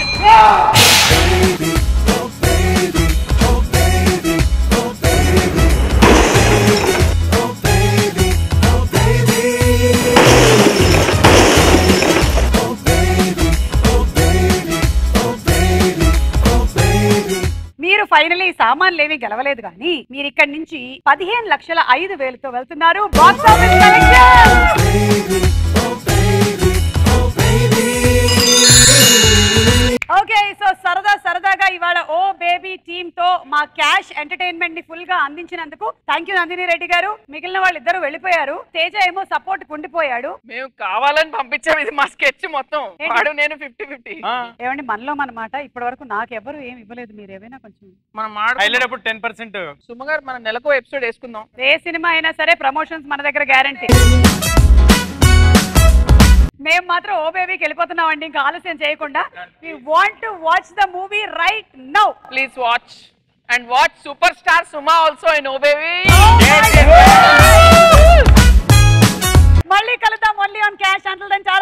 మీరు ఫైనలీ సామాన్లు ఏమీ గెలవలేదు కానీ మీరు ఇక్కడి నుంచి పదిహేను లక్షల ఐదు వేలతో వెళ్తున్నారు box office collection okay so సరదా సరదాగా ఇవాళ ఓ బేబీ టీమ్ తో మా క్యాష్ ఎంటర్టైన్మెంట్ ని ఫుల్ గా అందించినందుకు థ్యాంక్ యూ నందిని రెడ్డి గారు మిగిలిన వాళ్ళిద్దరూ వెళ్ళిపోయారు తేజ ఏమో సపోర్ట్ కుండిపోయాడు మేము కావాలని పంపించాం ఇది మా స్కెచ్ మొత్తం ఏంటి? వాడు నేను ఫిఫ్టీ ఫిఫ్టీ ఏమండి మనలో మన మాట ఇప్పటి వరకు నాకెవరు ఏమి ఇవ్వలేదు మీరు ఏమైనా కొంచెం మనం వెళ్ళేటప్పుడు టెన్ పర్సెంట్ సుమగారు మనం నెలకు ఎపిసోడ్ వేసుకుందాం ఏ సినిమా అయినా సరే ప్రమోషన్స్ మన దగ్గర గ్యారంటీ మేము మాత్రం ఓ బేబీకి వెళ్ళిపోతున్నాం అండి ఇంకా ఆలస్యం చేయకుండా we want to watch the movie right now please watch and watch super star Suma also in oh baby మళ్ళీ కలుద్దాం ఓన్లీ ఆన్ క్యాష్ అంటల్